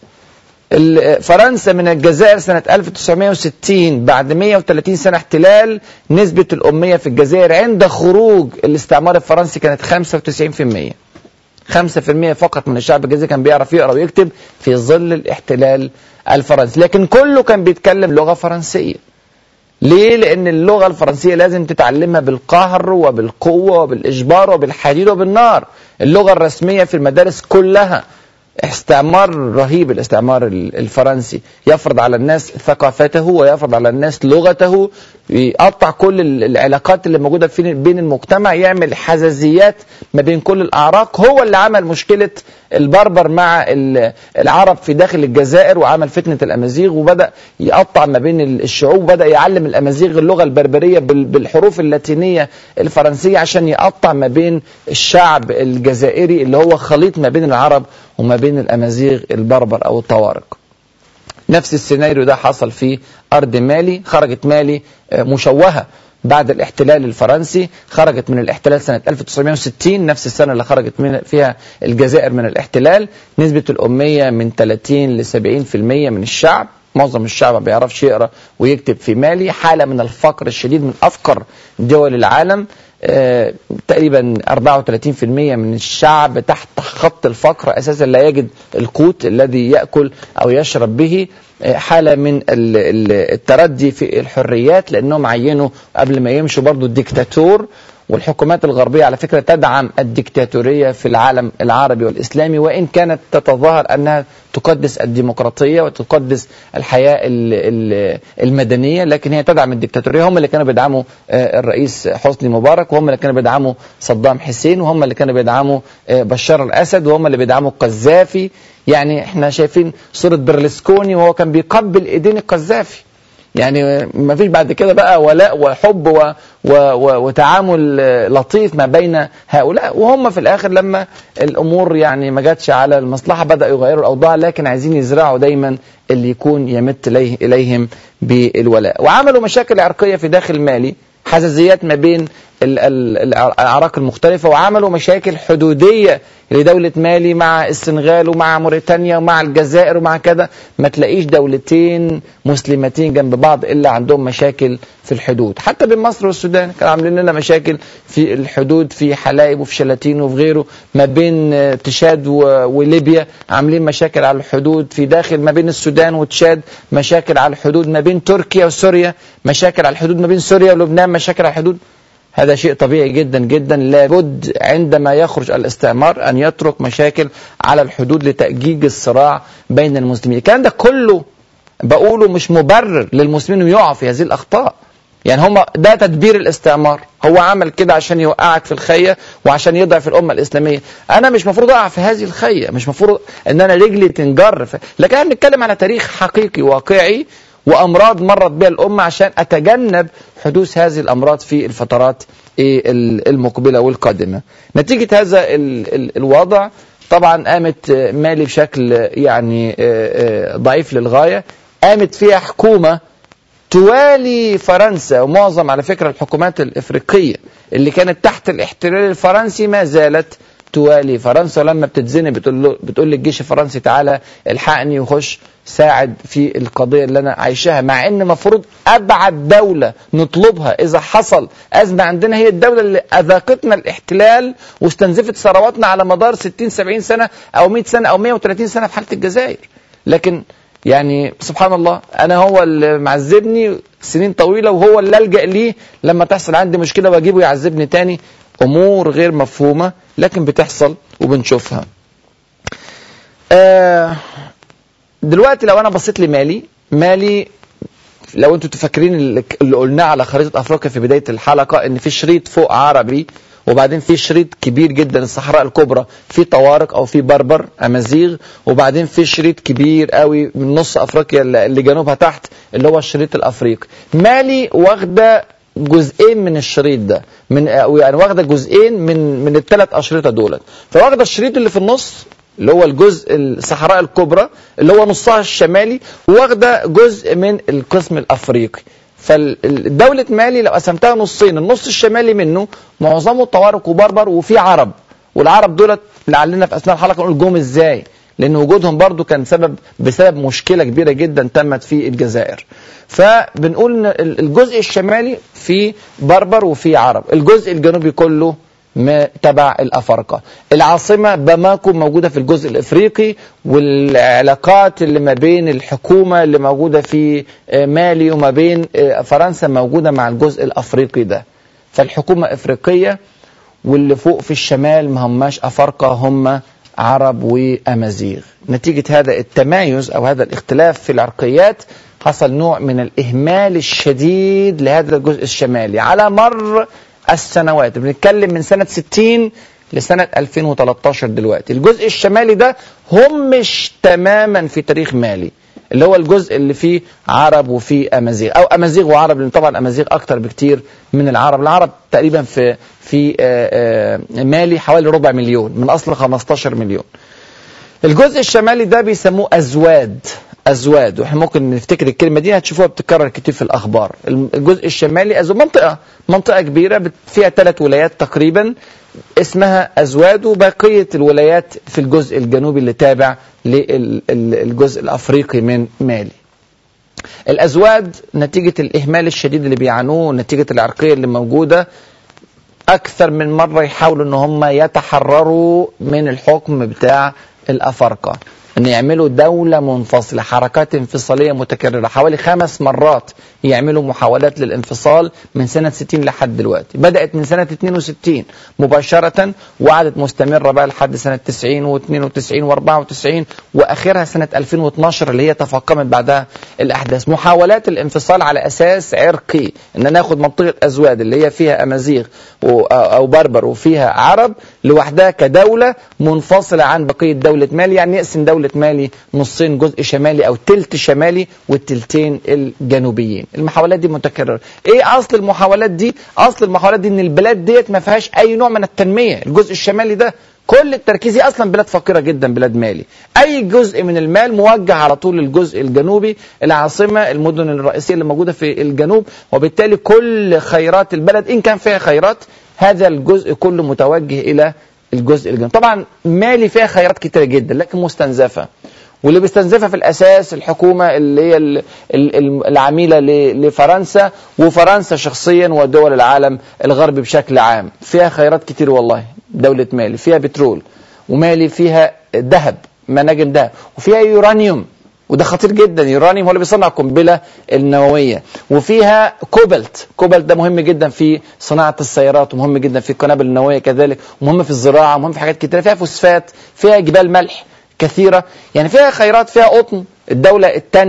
فرنسا من الجزائر سنة 1960 بعد 130 سنة احتلال نسبة الأمية في الجزائر عند خروج الاستعمار الفرنسي كانت 95% 5% فقط من الشعب الجزائري كان بيعرف يقرأ ويكتب في ظل الاحتلال الفرنسي لكن كله كان بيتكلم لغة فرنسية ليه؟ لأن اللغة الفرنسية لازم تتعلمها بالقهر وبالقوة وبالإجبار وبالحديد وبالنار اللغة الرسمية في المدارس كلها استعمار رهيب الاستعمار الفرنسي يفرض على الناس ثقافته ويفرض على الناس لغته يقطع كل العلاقات اللي موجودة في بين المجتمع يعمل حزازيات ما بين كل الأعراق هو اللي عمل مشكلة البربر مع العرب في داخل الجزائر وعمل فتنة الأمازيغ وبدأ يقطع ما بين الشعوب وبدأ يعلم الأمازيغ اللغة البربرية بالحروف اللاتينية الفرنسية عشان يقطع ما بين الشعب الجزائري اللي هو خليط ما بين العرب وما بين الأمازيغ البربر أو الطوارق نفس السيناريو ده حصل في أرض مالي خرجت مالي آه، مشوهة بعد الاحتلال الفرنسي خرجت من الاحتلال سنة 1960 نفس السنة اللي خرجت من فيها الجزائر من الاحتلال نسبة الأمية من 30 ل 70% من الشعب معظم الشعب ما بيعرفش يقرأ ويكتب في مالي حالة من الفقر الشديد من أفقر دول العالم آه، تقريبا 34% من الشعب تحت خط الفقر أساسا لا يجد القوت الذي يأكل أو يشرب به آه، حالة من التردي في الحريات لأنهم عينوا قبل ما يمشوا برضو الديكتاتور والحكومات الغربية على فكرة تدعم الدكتاتورية في العالم العربي والإسلامي وإن كانت تتظاهر أنها تقدس الديمقراطية وتقدس الحياة المدنية لكن هي تدعم الدكتاتورية هم اللي كانوا بيدعموا آه، الرئيس حسني مبارك وهم اللي كانوا بيدعموا صدام حسين وهم اللي كانوا بيدعموا آه، بشار الأسد وهم اللي بيدعموا القذافي يعني احنا شايفين صورة برلسكوني وهو كان بيقبل ايدين القذافي يعني ما فيش بعد كده بقى ولاء وحب و و و وتعامل لطيف ما بين هؤلاء وهم في الاخر لما الامور يعني ما جاتش على المصلحه بداوا يغيروا الاوضاع لكن عايزين يزرعوا دايما اللي يكون يمت إليه اليهم بالولاء وعملوا مشاكل عرقيه في داخل مالي حزازيات ما بين الاعراق المختلفه وعملوا مشاكل حدوديه لدولة مالي مع السنغال ومع موريتانيا ومع الجزائر ومع كذا ما تلاقيش دولتين مسلمتين جنب بعض إلا عندهم مشاكل في الحدود حتى بين مصر والسودان كانوا عاملين لنا مشاكل في الحدود في حلايب وفي شلاتين وفي غيره ما بين تشاد وليبيا عاملين مشاكل على الحدود في داخل ما بين السودان وتشاد مشاكل على الحدود ما بين تركيا وسوريا مشاكل على الحدود ما بين سوريا ولبنان مشاكل على الحدود هذا شيء طبيعي جدا جدا لابد عندما يخرج الاستعمار أن يترك مشاكل على الحدود لتأجيج الصراع بين المسلمين الكلام ده كله بقوله مش مبرر للمسلمين يقعوا في هذه الأخطاء يعني هم ده تدبير الاستعمار هو عمل كده عشان يوقعك في الخيه وعشان يضعف الامه الاسلاميه انا مش مفروض اقع في هذه الخيه مش مفروض ان انا رجلي تنجر في... لكن احنا بنتكلم على تاريخ حقيقي واقعي وامراض مرت بها الامه عشان اتجنب حدوث هذه الامراض في الفترات المقبله والقادمه نتيجه هذا الوضع طبعا قامت مالي بشكل يعني ضعيف للغايه قامت فيها حكومه توالي فرنسا ومعظم على فكره الحكومات الافريقيه اللي كانت تحت الاحتلال الفرنسي ما زالت توالي فرنسا لما بتتزنق بتقول له بتقول للجيش الفرنسي تعالى الحقني وخش ساعد في القضيه اللي انا عايشاها مع ان المفروض ابعد دوله نطلبها اذا حصل ازمه عندنا هي الدوله اللي اذاقتنا الاحتلال واستنزفت ثرواتنا على مدار 60 70 سنه او 100 سنه او 130 سنه في حاله الجزائر لكن يعني سبحان الله انا هو اللي معذبني سنين طويله وهو اللي الجا ليه لما تحصل عندي مشكله واجيبه يعذبني تاني امور غير مفهومه لكن بتحصل وبنشوفها آه دلوقتي لو انا بصيت لمالي مالي لو انتوا تفكرين اللي قلناه على خريطه افريقيا في بدايه الحلقه ان في شريط فوق عربي وبعدين في شريط كبير جدا الصحراء الكبرى في طوارق او في بربر امازيغ وبعدين في شريط كبير قوي من نص افريقيا اللي جنوبها تحت اللي هو الشريط الافريقي مالي واخده جزئين من الشريط ده من يعني واخده جزئين من من الثلاث اشرطه دولت فواخده الشريط اللي في النص اللي هو الجزء الصحراء الكبرى اللي هو نصها الشمالي واخده جزء من القسم الافريقي فالدولة مالي لو قسمتها نصين النص الشمالي منه معظمه طوارق وبربر وفي عرب والعرب دولت لعلنا في اثناء الحلقه نقول جم ازاي لان وجودهم برضو كان سبب بسبب مشكله كبيره جدا تمت في الجزائر فبنقول ان الجزء الشمالي فيه بربر وفيه عرب الجزء الجنوبي كله تبع الأفارقة العاصمة باماكو موجودة في الجزء الإفريقي والعلاقات اللي ما بين الحكومة اللي موجودة في مالي وما بين فرنسا موجودة مع الجزء الأفريقي ده فالحكومة إفريقية واللي فوق في الشمال ما هماش أفارقة هم عرب وأمازيغ نتيجة هذا التمايز أو هذا الاختلاف في العرقيات حصل نوع من الإهمال الشديد لهذا الجزء الشمالي على مر السنوات بنتكلم من سنة 60 لسنة 2013 دلوقتي الجزء الشمالي ده همش تماما في تاريخ مالي اللي هو الجزء اللي فيه عرب وفيه امازيغ او امازيغ وعرب لان طبعا امازيغ اكتر بكتير من العرب العرب تقريبا في في مالي حوالي ربع مليون من اصل 15 مليون الجزء الشمالي ده بيسموه ازواد ازواد واحنا ممكن نفتكر الكلمه دي هتشوفوها بتتكرر كتير في الاخبار الجزء الشمالي ازواد منطقه منطقه كبيره فيها ثلاث ولايات تقريبا اسمها ازواد وبقيه الولايات في الجزء الجنوبي اللي تابع للجزء الافريقي من مالي الازواد نتيجه الاهمال الشديد اللي بيعانوه نتيجه العرقيه اللي موجوده اكثر من مره يحاولوا ان هم يتحرروا من الحكم بتاع الافارقه ان يعملوا دولة منفصلة حركات انفصالية متكررة حوالي خمس مرات يعملوا محاولات للانفصال من سنة 60 لحد دلوقتي بدأت من سنة 62 مباشرة وقعدت مستمرة بقى لحد سنة 90 و92 و94 وآخرها سنة 2012 اللي هي تفاقمت بعدها الأحداث محاولات الانفصال على أساس عرقي إن ناخد منطقة أزواد اللي هي فيها أمازيغ أو بربر وفيها عرب لوحدها كدولة منفصلة عن بقية دولة مالي يعني نقسم دولة مالي نصين جزء شمالي أو تلت شمالي والتلتين الجنوبيين المحاولات دي متكررة إيه أصل المحاولات دي أصل المحاولات دي إن البلاد ديت ما فيهاش أي نوع من التنمية الجزء الشمالي ده كل التركيز اصلا بلاد فقيره جدا بلاد مالي اي جزء من المال موجه على طول للجزء الجنوبي العاصمه المدن الرئيسيه اللي موجوده في الجنوب وبالتالي كل خيرات البلد ان كان فيها خيرات هذا الجزء كله متوجه الى الجزء الجنوبي طبعا مالي فيها خيرات كتيره جدا لكن مستنزفه واللي بيستنزفها في الاساس الحكومه اللي هي العميله لفرنسا وفرنسا شخصيا ودول العالم الغربي بشكل عام فيها خيرات كتير والله دولة مالي فيها بترول ومالي فيها ذهب مناجم ذهب وفيها يورانيوم وده خطير جدا يورانيوم هو اللي بيصنع القنبله النوويه وفيها كوبالت كوبالت ده مهم جدا في صناعه السيارات ومهم جدا في القنابل النوويه كذلك ومهم في الزراعه ومهم في حاجات كتيره فيها فوسفات فيها جبال ملح كثيره يعني فيها خيرات فيها قطن الدوله الثانيه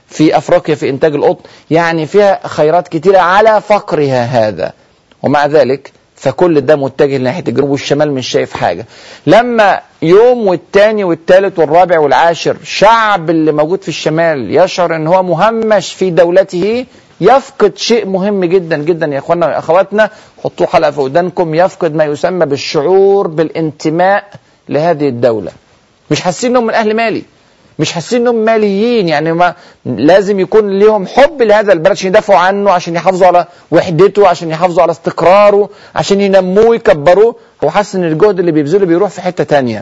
في افريقيا في انتاج القطن يعني فيها خيرات كتيره على فقرها هذا ومع ذلك فكل ده متجه ناحيه الجنوب والشمال مش شايف حاجه لما يوم والتاني والتالت والرابع والعاشر شعب اللي موجود في الشمال يشعر ان هو مهمش في دولته يفقد شيء مهم جدا جدا يا اخواننا ويا اخواتنا حطوه حلقه في ودانكم يفقد ما يسمى بالشعور بالانتماء لهذه الدوله مش حاسين انهم من اهل مالي مش حاسين انهم ماليين يعني ما لازم يكون لهم حب لهذا البلد عشان يدافعوا عنه عشان يحافظوا على وحدته عشان يحافظوا على استقراره عشان ينموه ويكبروه هو حاسس ان الجهد اللي بيبذله بيروح في حته تانية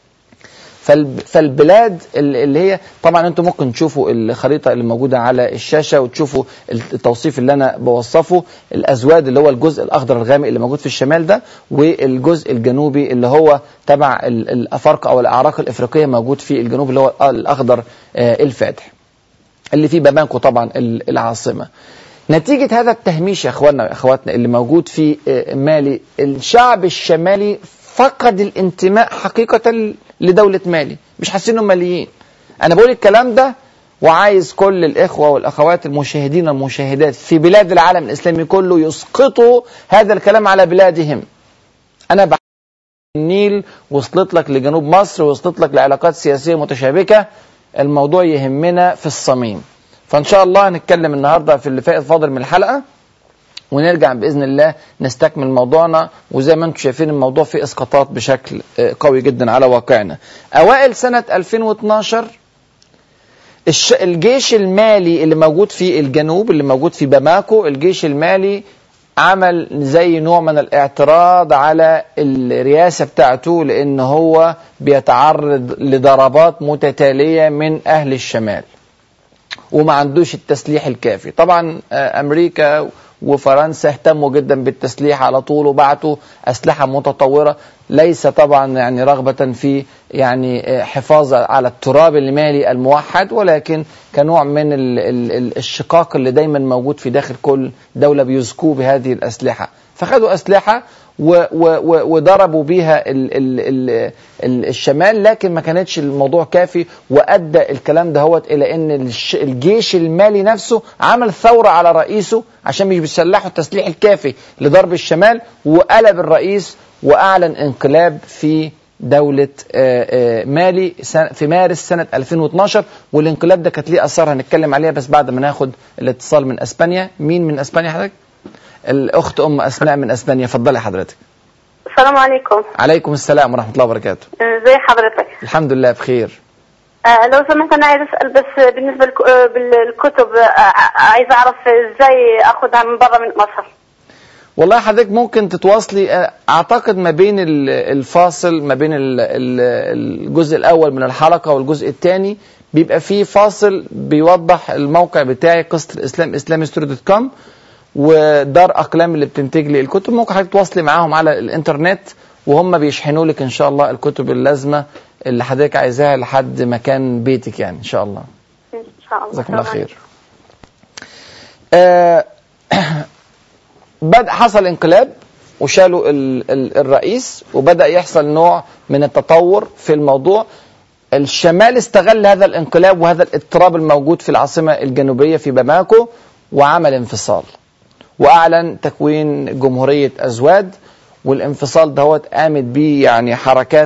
فالبلاد اللي هي طبعا انتم ممكن تشوفوا الخريطه اللي موجوده على الشاشه وتشوفوا التوصيف اللي انا بوصفه الازواد اللي هو الجزء الاخضر الغامق اللي موجود في الشمال ده والجزء الجنوبي اللي هو تبع الافارقه او الاعراق الافريقيه موجود في الجنوب اللي هو الاخضر الفاتح اللي فيه باماكو طبعا العاصمه نتيجة هذا التهميش يا اخواننا واخواتنا اللي موجود في مالي الشعب الشمالي فقد الانتماء حقيقة لدولة مالي مش حاسين انهم ماليين انا بقول الكلام ده وعايز كل الاخوة والاخوات المشاهدين والمشاهدات في بلاد العالم الاسلامي كله يسقطوا هذا الكلام على بلادهم انا بحث النيل وصلت لك لجنوب مصر وصلت لك لعلاقات سياسية متشابكة الموضوع يهمنا في الصميم فان شاء الله هنتكلم النهارده في اللي فائت فاضل من الحلقه ونرجع باذن الله نستكمل موضوعنا وزي ما انتم شايفين الموضوع فيه اسقاطات بشكل قوي جدا على واقعنا. اوائل سنه 2012 الجيش المالي اللي موجود في الجنوب اللي موجود في باماكو الجيش المالي عمل زي نوع من الاعتراض على الرئاسة بتاعته لأن هو بيتعرض لضربات متتالية من أهل الشمال وما عندوش التسليح الكافي طبعا أمريكا وفرنسا اهتموا جدا بالتسليح على طول وبعتوا أسلحة متطورة ليس طبعا يعني رغبة في يعني حفاظ على التراب المالي الموحد ولكن كنوع من ال ال الشقاق اللي دايما موجود في داخل كل دولة بيزكوه بهذه الأسلحة فخدوا أسلحة و و وضربوا بيها ال ال ال ال الشمال لكن ما كانتش الموضوع كافي وادى الكلام دهوت الى ان الجيش المالي نفسه عمل ثوره على رئيسه عشان مش بيسلحوا التسليح الكافي لضرب الشمال وقلب الرئيس واعلن انقلاب في دولة مالي في مارس سنة 2012 والانقلاب ده كانت ليه اثار هنتكلم عليها بس بعد ما ناخد الاتصال من اسبانيا مين من اسبانيا حضرتك؟ الاخت ام اسماء من اسبانيا اتفضلي حضرتك السلام عليكم عليكم السلام ورحمه الله وبركاته ازي حضرتك الحمد لله بخير آه لو سمحت انا عايز اسال بس بالنسبه للكتب آه عايز اعرف ازاي اخدها من بره من مصر والله حضرتك ممكن تتواصلي اعتقد ما بين الفاصل ما بين الجزء الاول من الحلقه والجزء الثاني بيبقى فيه فاصل بيوضح الموقع بتاعي قصه الاسلام اسلامي ستوري دوت كوم ودار اقلام اللي بتنتج لي الكتب ممكن حضرتك تواصلي معاهم على الانترنت وهم بيشحنوا لك ان شاء الله الكتب اللازمه اللي حضرتك عايزاها لحد مكان بيتك يعني ان شاء الله ان شاء الله جزاكم الله خير آه بدا حصل انقلاب وشالوا ال ال الرئيس وبدا يحصل نوع من التطور في الموضوع الشمال استغل هذا الانقلاب وهذا الاضطراب الموجود في العاصمه الجنوبيه في باماكو وعمل انفصال واعلن تكوين جمهوريه ازواد والانفصال دهوت قامت بيه يعني حركات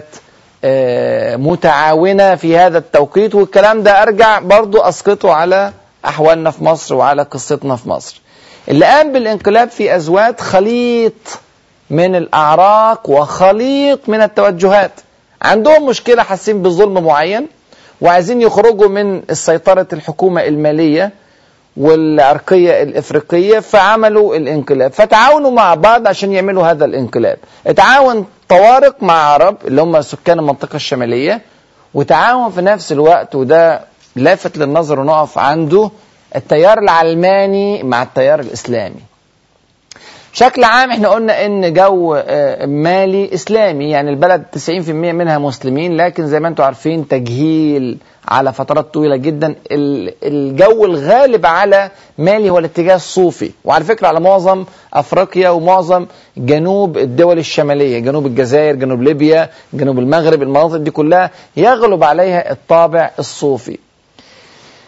متعاونه في هذا التوقيت والكلام ده ارجع برضو اسقطه على احوالنا في مصر وعلى قصتنا في مصر اللي قام بالانقلاب في ازواد خليط من الاعراق وخليط من التوجهات عندهم مشكله حاسين بظلم معين وعايزين يخرجوا من سيطره الحكومه الماليه والعرقية الإفريقية فعملوا الانقلاب فتعاونوا مع بعض عشان يعملوا هذا الانقلاب اتعاون طوارق مع عرب اللي هم سكان المنطقة الشمالية وتعاون في نفس الوقت وده لافت للنظر ونقف عنده التيار العلماني مع التيار الإسلامي بشكل عام احنا قلنا ان جو مالي اسلامي يعني البلد 90% منها مسلمين لكن زي ما انتم عارفين تجهيل على فترات طويلة جدا الجو الغالب على مالي هو الاتجاه الصوفي وعلى فكرة على معظم أفريقيا ومعظم جنوب الدول الشمالية جنوب الجزائر جنوب ليبيا جنوب المغرب المناطق دي كلها يغلب عليها الطابع الصوفي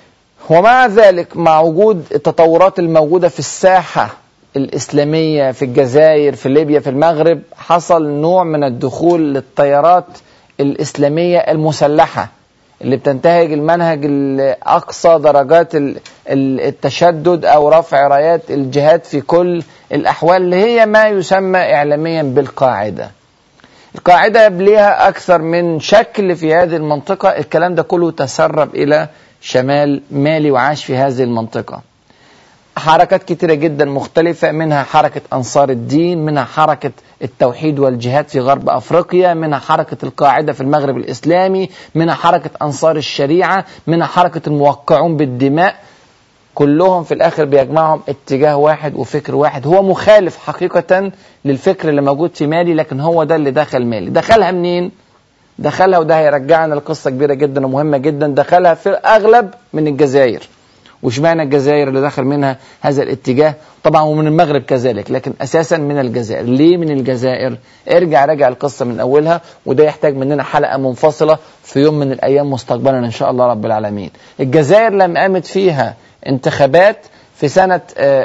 ومع ذلك مع وجود التطورات الموجودة في الساحة الإسلامية في الجزائر في ليبيا في المغرب حصل نوع من الدخول للتيارات الإسلامية المسلحة اللي بتنتهج المنهج أقصى درجات التشدد أو رفع رايات الجهاد في كل الأحوال اللي هي ما يسمى إعلاميا بالقاعدة القاعدة ليها أكثر من شكل في هذه المنطقة الكلام ده كله تسرب إلى شمال مالي وعاش في هذه المنطقة حركات كتيرة جدا مختلفة منها حركة أنصار الدين منها حركة التوحيد والجهاد في غرب أفريقيا منها حركة القاعدة في المغرب الإسلامي منها حركة أنصار الشريعة منها حركة الموقعون بالدماء كلهم في الآخر بيجمعهم اتجاه واحد وفكر واحد هو مخالف حقيقة للفكر اللي موجود في مالي لكن هو ده اللي دخل مالي دخلها منين؟ دخلها وده هيرجعنا لقصة كبيرة جدا ومهمة جدا دخلها في الأغلب من الجزائر واشمعنى الجزائر اللي دخل منها هذا الاتجاه طبعا ومن المغرب كذلك لكن اساسا من الجزائر ليه من الجزائر ارجع راجع القصه من اولها وده يحتاج مننا حلقه منفصله في يوم من الايام مستقبلا ان شاء الله رب العالمين الجزائر لم قامت فيها انتخابات في سنه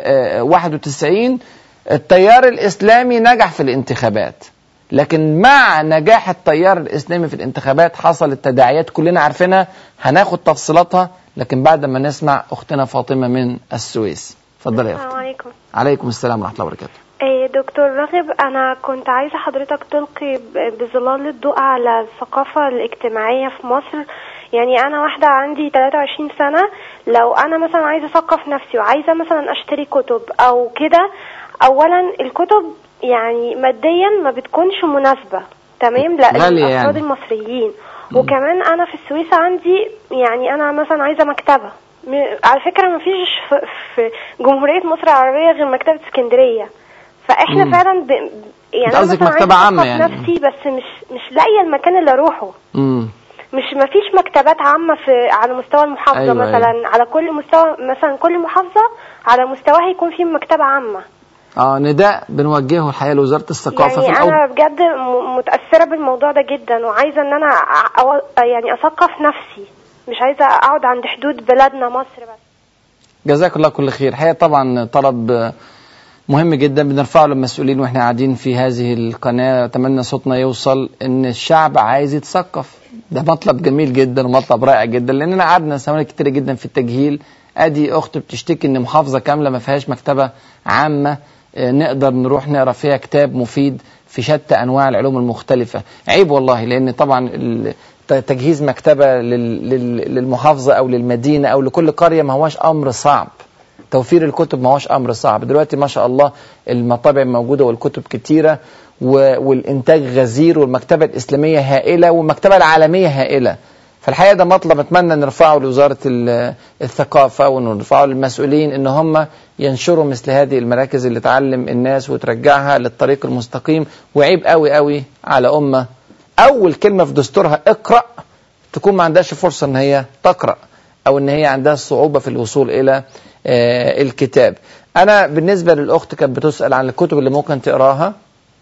91 التيار الاسلامي نجح في الانتخابات لكن مع نجاح التيار الاسلامي في الانتخابات حصلت تداعيات كلنا عارفينها هناخد تفصيلاتها لكن بعد ما نسمع اختنا فاطمه من السويس اتفضلي يا السلام عليكم عليكم السلام ورحمه الله وبركاته إيه دكتور راغب انا كنت عايزه حضرتك تلقي بظلال الضوء على الثقافه الاجتماعيه في مصر يعني انا واحده عندي 23 سنه لو انا مثلا عايزه اثقف نفسي وعايزه مثلا اشتري كتب او كده اولا الكتب يعني ماديا ما بتكونش مناسبه تمام لا غالية للافراد يعني. المصريين وكمان انا في السويس عندي يعني انا مثلا عايزه مكتبه م- على فكره ما فيش في, في جمهوريه مصر العربيه غير مكتبه اسكندريه فاحنا مم. فعلا ب... يعني أنت أنا قصدك مثلا مكتبة عايزة عامة أثقف يعني. نفسي بس مش مش لاقيه المكان اللي اروحه امم مش ما فيش مكتبات عامه في على مستوى المحافظه أيوة، أيوة مثلا أيوة. على كل مستوى مثلا كل محافظه على مستواها يكون في مكتبه عامه اه نداء بنوجهه الحقيقه لوزاره الثقافه يعني في الأول انا بجد م- متاثره بالموضوع ده جدا وعايزه ان انا أ- أو- يعني اثقف نفسي مش عايزه اقعد عند حدود بلادنا مصر بس جزاك الله كل خير الحقيقه طبعا طلب آه، مهم جدا بنرفعه للمسؤولين واحنا قاعدين في هذه القناه اتمنى صوتنا يوصل ان الشعب عايز يتثقف ده مطلب جميل جدا ومطلب رائع جدا لاننا قعدنا سنوات كتير جدا في التجهيل ادي اخت بتشتكي ان محافظه كامله ما فيهاش مكتبه عامه آه، نقدر نروح نقرا فيها كتاب مفيد في شتى انواع العلوم المختلفه عيب والله لان طبعا ال- ت- تجهيز مكتبه لل- لل- للمحافظه او للمدينه او لكل قريه ما هواش امر صعب توفير الكتب ما هوش امر صعب دلوقتي ما شاء الله المطابع موجوده والكتب كتيره و- والانتاج غزير والمكتبه الاسلاميه هائله والمكتبه العالميه هائله فالحقيقه ده مطلب اتمنى نرفعه لوزاره ال- الثقافه ونرفعه للمسؤولين ان هم ينشروا مثل هذه المراكز اللي تعلم الناس وترجعها للطريق المستقيم وعيب قوي قوي على امه اول كلمه في دستورها اقرا تكون ما عندهاش فرصه ان هي تقرا او ان هي عندها صعوبه في الوصول الى آه، الكتاب انا بالنسبه للاخت كانت بتسال عن الكتب اللي ممكن تقراها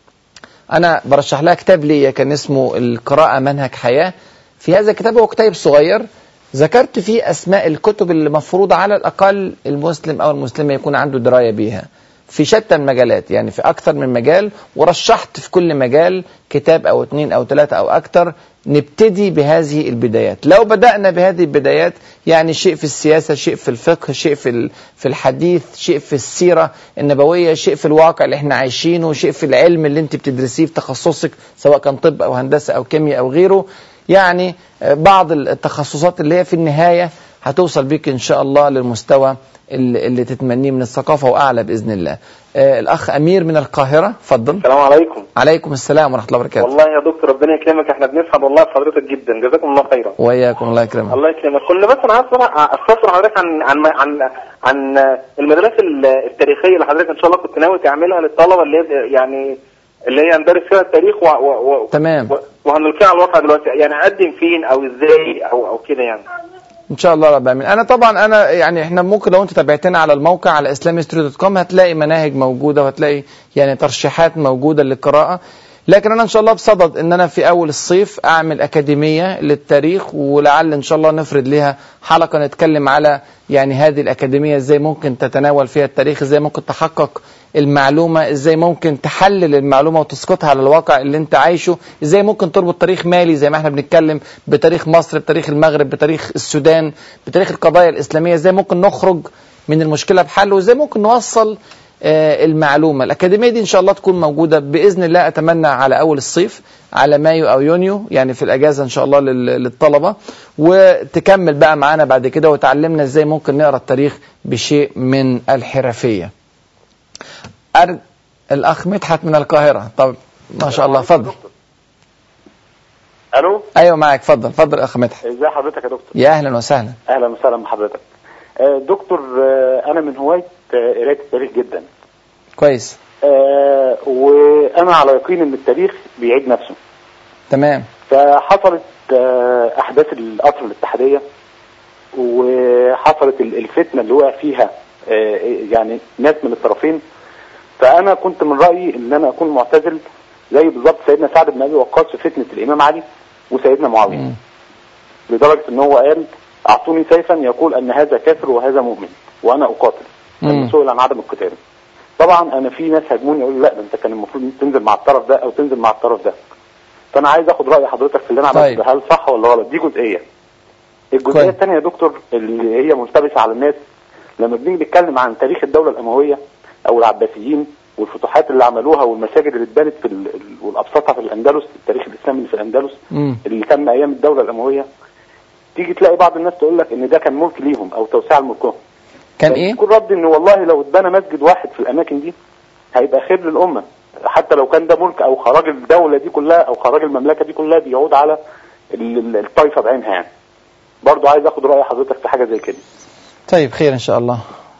انا برشح لها كتاب ليا كان اسمه القراءه منهج حياه في هذا الكتاب هو كتاب صغير ذكرت فيه اسماء الكتب اللي مفروض على الاقل المسلم او المسلمه يكون عنده درايه بيها في شتى المجالات يعني في اكثر من مجال ورشحت في كل مجال كتاب او اثنين او ثلاثه او اكثر نبتدي بهذه البدايات لو بدانا بهذه البدايات يعني شيء في السياسه شيء في الفقه شيء في ال- في الحديث شيء في السيره النبويه شيء في الواقع اللي احنا عايشينه شيء في العلم اللي انت بتدرسيه في تخصصك سواء كان طب او هندسه او كيمياء او غيره يعني آه، بعض التخصصات اللي هي في النهايه هتوصل بيك ان شاء الله للمستوى اللي, اللي تتمنيه من الثقافه واعلى باذن الله. آه الاخ امير من القاهره اتفضل. السلام عليكم عليكم السلام ورحمه الله وبركاته. والله يا دكتور ربنا يكرمك احنا بنسعد والله بحضرتك جدا جزاكم الله خيرا واياكم الله يكرمك. الله يكرمك كنا بس انا عايز أسمع- استفسر حضرتك عن عن عن عن المدارس ال- التاريخيه اللي حضرتك ان شاء الله كنت ناوي تعملها للطلبه اللي هي يعني اللي هي ندرس فيها التاريخ و... و... و... تمام. و... وهنلقيها على الواقع دلوقتي يعني اقدم فين او ازاي او او كده يعني ان شاء الله رب العالمين انا طبعا انا يعني احنا ممكن لو انت تابعتنا على الموقع على اسلامي دوت كوم هتلاقي مناهج موجوده وهتلاقي يعني ترشيحات موجوده للقراءه لكن انا ان شاء الله بصدد ان انا في اول الصيف اعمل اكاديميه للتاريخ ولعل ان شاء الله نفرد لها حلقه نتكلم على يعني هذه الاكاديميه ازاي ممكن تتناول فيها التاريخ ازاي ممكن تحقق المعلومه ازاي ممكن تحلل المعلومه وتسقطها على الواقع اللي انت عايشه ازاي ممكن تربط تاريخ مالي زي ما احنا بنتكلم بتاريخ مصر بتاريخ المغرب بتاريخ السودان بتاريخ القضايا الاسلاميه ازاي ممكن نخرج من المشكله بحل وازاي ممكن نوصل آه، المعلومه الاكاديميه دي ان شاء الله تكون موجوده باذن الله اتمنى على اول الصيف على مايو او يونيو يعني في الاجازه ان شاء الله لل- للطلبه وتكمل بقى معانا بعد كده وتعلمنا ازاي ممكن نقرا التاريخ بشيء من الحرفيه أر... الاخ مدحت من القاهره طب ما شاء الله اتفضل الو ايوه معاك اتفضل اتفضل يا اخ مدحت ازي حضرتك يا دكتور يا اهلا وسهلا اهلا وسهلا بحضرتك آه، دكتور آه، انا من هوايه آه، قرايه التاريخ جدا كويس آه، وانا على يقين ان التاريخ بيعيد نفسه تمام فحصلت آه، احداث القطر الاتحاديه وحصلت ال- الفتنه اللي وقع فيها آه، يعني ناس من الطرفين فانا كنت من رايي ان انا اكون معتزل زي بالظبط سيدنا سعد بن ابي وقاص في فتنه الامام علي وسيدنا معاويه مم. لدرجه ان هو قال اعطوني سيفا يقول ان هذا كافر وهذا مؤمن وانا اقاتل مم. لما سئل عن عدم القتال طبعا انا في ناس هاجموني يقولوا لا ده انت كان المفروض تنزل مع الطرف ده او تنزل مع الطرف ده فانا عايز اخد راي حضرتك في اللي انا عملته طيب. ده هل صح ولا غلط دي جزئيه الجزئيه كويس. الثانيه يا دكتور اللي هي ملتبسه على الناس لما بنيجي نتكلم عن تاريخ الدوله الامويه او العباسيين والفتوحات اللي عملوها والمساجد اللي اتبنت في ال- ال- والابسطها في الاندلس التاريخ الاسلامي اللي في الاندلس مم. اللي تم ايام الدوله الامويه تيجي تلاقي بعض الناس تقول لك ان ده كان ملك ليهم او توسعه لملكهم كان ايه يكون رد ان والله لو اتبنى مسجد واحد في الاماكن دي هيبقى خير للامه حتى لو كان ده ملك او خراج الدوله دي كلها او خراج المملكه دي كلها بيعود على ال- ال- الطائفه بعينها يعني برضو عايز اخد راي حضرتك في حاجه زي كده طيب خير ان شاء الله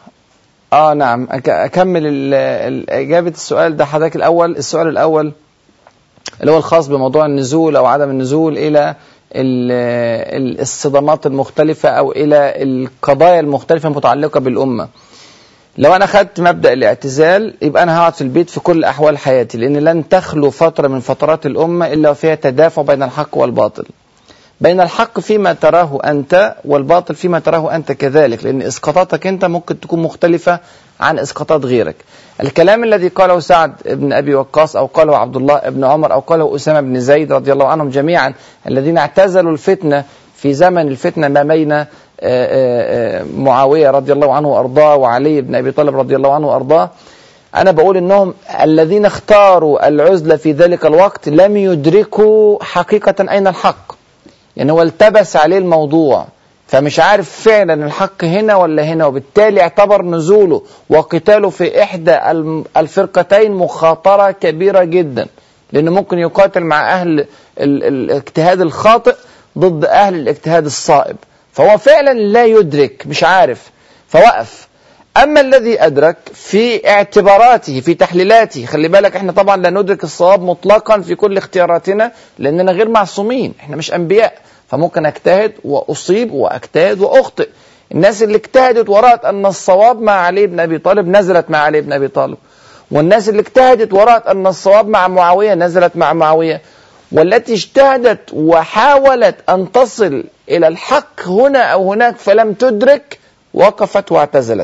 اه نعم أك- اكمل ال- ال- اجابه السؤال ده حضرتك الاول السؤال الاول اللي هو الخاص بموضوع النزول او عدم النزول الى ال- ال- الصدمات المختلفه او الى القضايا المختلفه المتعلقه بالامه لو انا خدت مبدا الاعتزال يبقى انا هقعد في البيت في كل احوال حياتي لان لن تخلو فتره من فترات الامه الا وفيها تدافع بين الحق والباطل بين الحق فيما تراه أنت والباطل فيما تراه أنت كذلك لأن إسقاطاتك أنت ممكن تكون مختلفة عن إسقاطات غيرك الكلام الذي قاله سعد بن أبي وقاص أو قاله عبد الله بن عمر أو قاله أسامة بن زيد رضي الله عنهم جميعا الذين اعتزلوا الفتنة في زمن الفتنة ما بين آه، آه، آه، معاوية رضي الله عنه وأرضاه وعلي بن أبي طالب رضي الله عنه وأرضاه أنا بقول إنهم الذين اختاروا العزلة في ذلك الوقت لم يدركوا حقيقة أين الحق يعني هو التبس عليه الموضوع فمش عارف فعلا الحق هنا ولا هنا وبالتالي اعتبر نزوله وقتاله في إحدى الم- الفرقتين مخاطرة كبيرة جدا لأنه ممكن يقاتل مع أهل ال- ال- الاجتهاد الخاطئ ضد أهل الاجتهاد الصائب فهو فعلا لا يدرك مش عارف فوقف أما الذي أدرك في اعتباراته في تحليلاته خلي بالك احنا طبعا لا ندرك الصواب مطلقا في كل اختياراتنا لأننا غير معصومين احنا مش أنبياء فممكن أجتهد وأصيب وأجتهد وأخطئ الناس اللي اجتهدت ورأت أن الصواب مع علي بن أبي طالب نزلت مع علي بن أبي طالب والناس اللي اجتهدت ورأت أن الصواب مع معاوية نزلت مع معاوية والتي اجتهدت وحاولت أن تصل إلى الحق هنا أو هناك فلم تدرك وقفت واعتزلت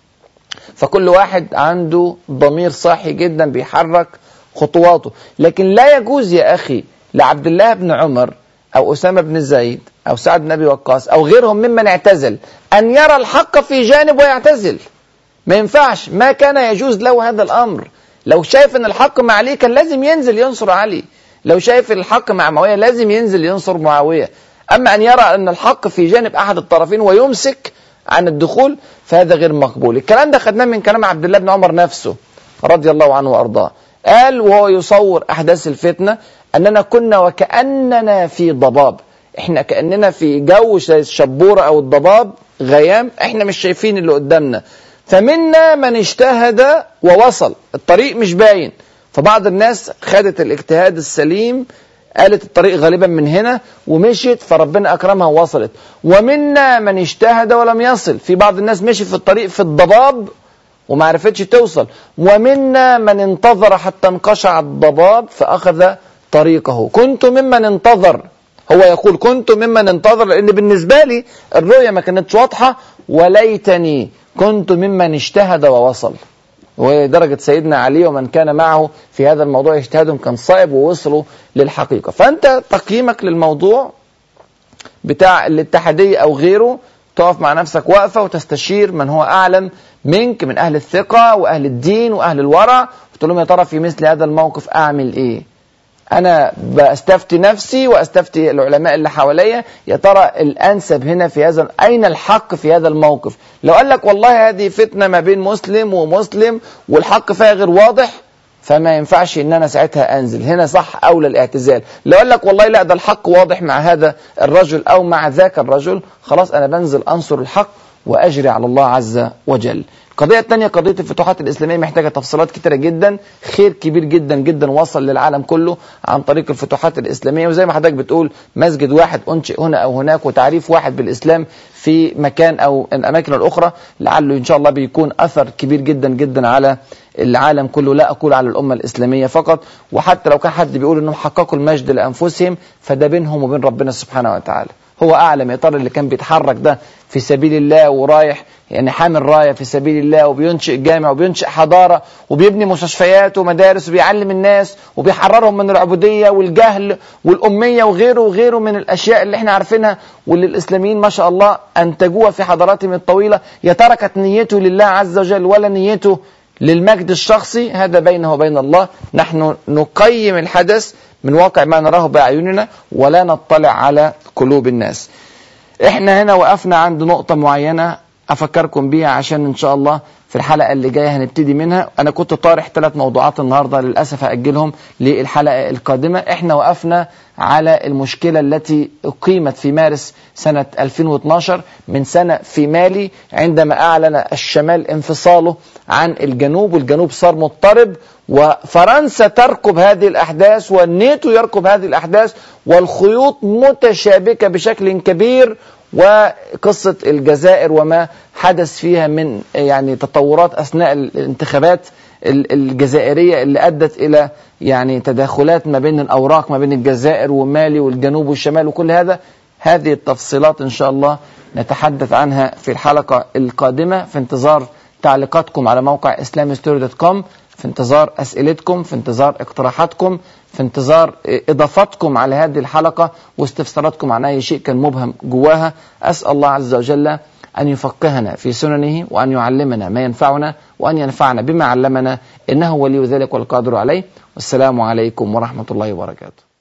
فكل واحد عنده ضمير صاحي جدا بيحرك خطواته لكن لا يجوز يا أخي لعبد الله بن عمر أو أسامة بن زيد أو سعد بن أبي وقاص أو غيرهم ممن اعتزل أن يرى الحق في جانب ويعتزل ما ينفعش ما كان يجوز له هذا الأمر لو شايف أن الحق مع علي كان لازم ينزل ينصر علي لو شايف الحق مع معاوية لازم ينزل ينصر معاوية أما أن يرى أن الحق في جانب أحد الطرفين ويمسك عن الدخول فهذا غير مقبول الكلام ده خدناه من كلام عبد الله بن عمر نفسه رضي الله عنه وأرضاه قال وهو يصور أحداث الفتنة أننا كنا وكأننا في ضباب احنا كأننا في جو زي الشبورة أو الضباب غيام احنا مش شايفين اللي قدامنا فمنا من اجتهد ووصل الطريق مش باين فبعض الناس خدت الاجتهاد السليم قالت الطريق غالبا من هنا ومشيت فربنا اكرمها ووصلت ومنا من اجتهد ولم يصل في بعض الناس مشي في الطريق في الضباب وما عرفتش توصل ومنا من انتظر حتى انقشع الضباب فأخذ طريقه كنت ممن انتظر هو يقول كنت ممن انتظر لأن بالنسبة لي الرؤية ما كانتش واضحة وليتني كنت ممن اجتهد ووصل ودرجة سيدنا علي ومن كان معه في هذا الموضوع اجتهادهم كان صائب ووصلوا للحقيقة فأنت تقييمك للموضوع بتاع الاتحادية أو غيره تقف مع نفسك وقفة وتستشير من هو أعلم منك من أهل الثقة وأهل الدين وأهل الورع وتقول لهم يا ترى في مثل هذا الموقف أعمل إيه أنا بستفتي نفسي وأستفتي العلماء اللي حواليا يا ترى الأنسب هنا في هذا أين الحق في هذا الموقف لو قال لك والله هذه فتنة ما بين مسلم ومسلم والحق فيها غير واضح فما ينفعش ان انا ساعتها انزل هنا صح اولى الاعتزال لو قال لك والله لا ده الحق واضح مع هذا الرجل او مع ذاك الرجل خلاص انا بنزل انصر الحق واجري على الله عز وجل القضية الثانية قضية الفتوحات الإسلامية محتاجة تفصيلات كتيرة جدا خير كبير جدا جدا وصل للعالم كله عن طريق الفتوحات الإسلامية وزي ما حضرتك بتقول مسجد واحد أنشئ هنا أو هناك وتعريف واحد بالإسلام في مكان أو الأماكن الأخرى لعله إن شاء الله بيكون أثر كبير جدا جدا على العالم كله لا أقول على الأمة الإسلامية فقط وحتى لو كان حد بيقول أنهم حققوا المجد لأنفسهم فده بينهم وبين ربنا سبحانه وتعالى هو أعلم يا ترى اللي كان بيتحرك ده في سبيل الله ورايح يعني حامل راية في سبيل الله وبينشئ جامع وبينشئ حضارة وبيبني مستشفيات ومدارس وبيعلم الناس وبيحررهم من العبودية والجهل والأمية وغيره وغيره من الأشياء اللي احنا عارفينها واللي الإسلاميين ما شاء الله أنتجوها في حضاراتهم الطويلة يا ترى كانت نيته لله عز وجل ولا نيته للمجد الشخصي هذا بينه وبين الله نحن نقيم الحدث من واقع ما نراه بأعيننا ولا نطلع على قلوب الناس احنا هنا وقفنا عند نقطة معينة افكركم بيها عشان ان شاء الله في الحلقة اللي جاية هنبتدي منها انا كنت طارح ثلاث موضوعات النهاردة للأسف هأجلهم للحلقة القادمة احنا وقفنا على المشكلة التي أقيمت في مارس سنة 2012 من سنة في مالي عندما أعلن الشمال انفصاله عن الجنوب والجنوب صار مضطرب وفرنسا تركب هذه الأحداث والنيتو يركب هذه الأحداث والخيوط متشابكة بشكل كبير وقصة الجزائر وما حدث فيها من يعني تطورات أثناء الانتخابات الجزائرية اللي أدت إلى يعني تداخلات ما بين الأوراق ما بين الجزائر ومالي والجنوب والشمال وكل هذا هذه التفصيلات إن شاء الله نتحدث عنها في الحلقة القادمة في انتظار تعليقاتكم على موقع islamstory.com في انتظار أسئلتكم في انتظار اقتراحاتكم في انتظار إضافاتكم على هذه الحلقة واستفساراتكم عن أي شيء كان مبهم جواها أسأل الله عز وجل أن يفقهنا في سننه وأن يعلمنا ما ينفعنا وأن ينفعنا بما علمنا إنه ولي ذلك والقادر عليه والسلام عليكم ورحمة الله وبركاته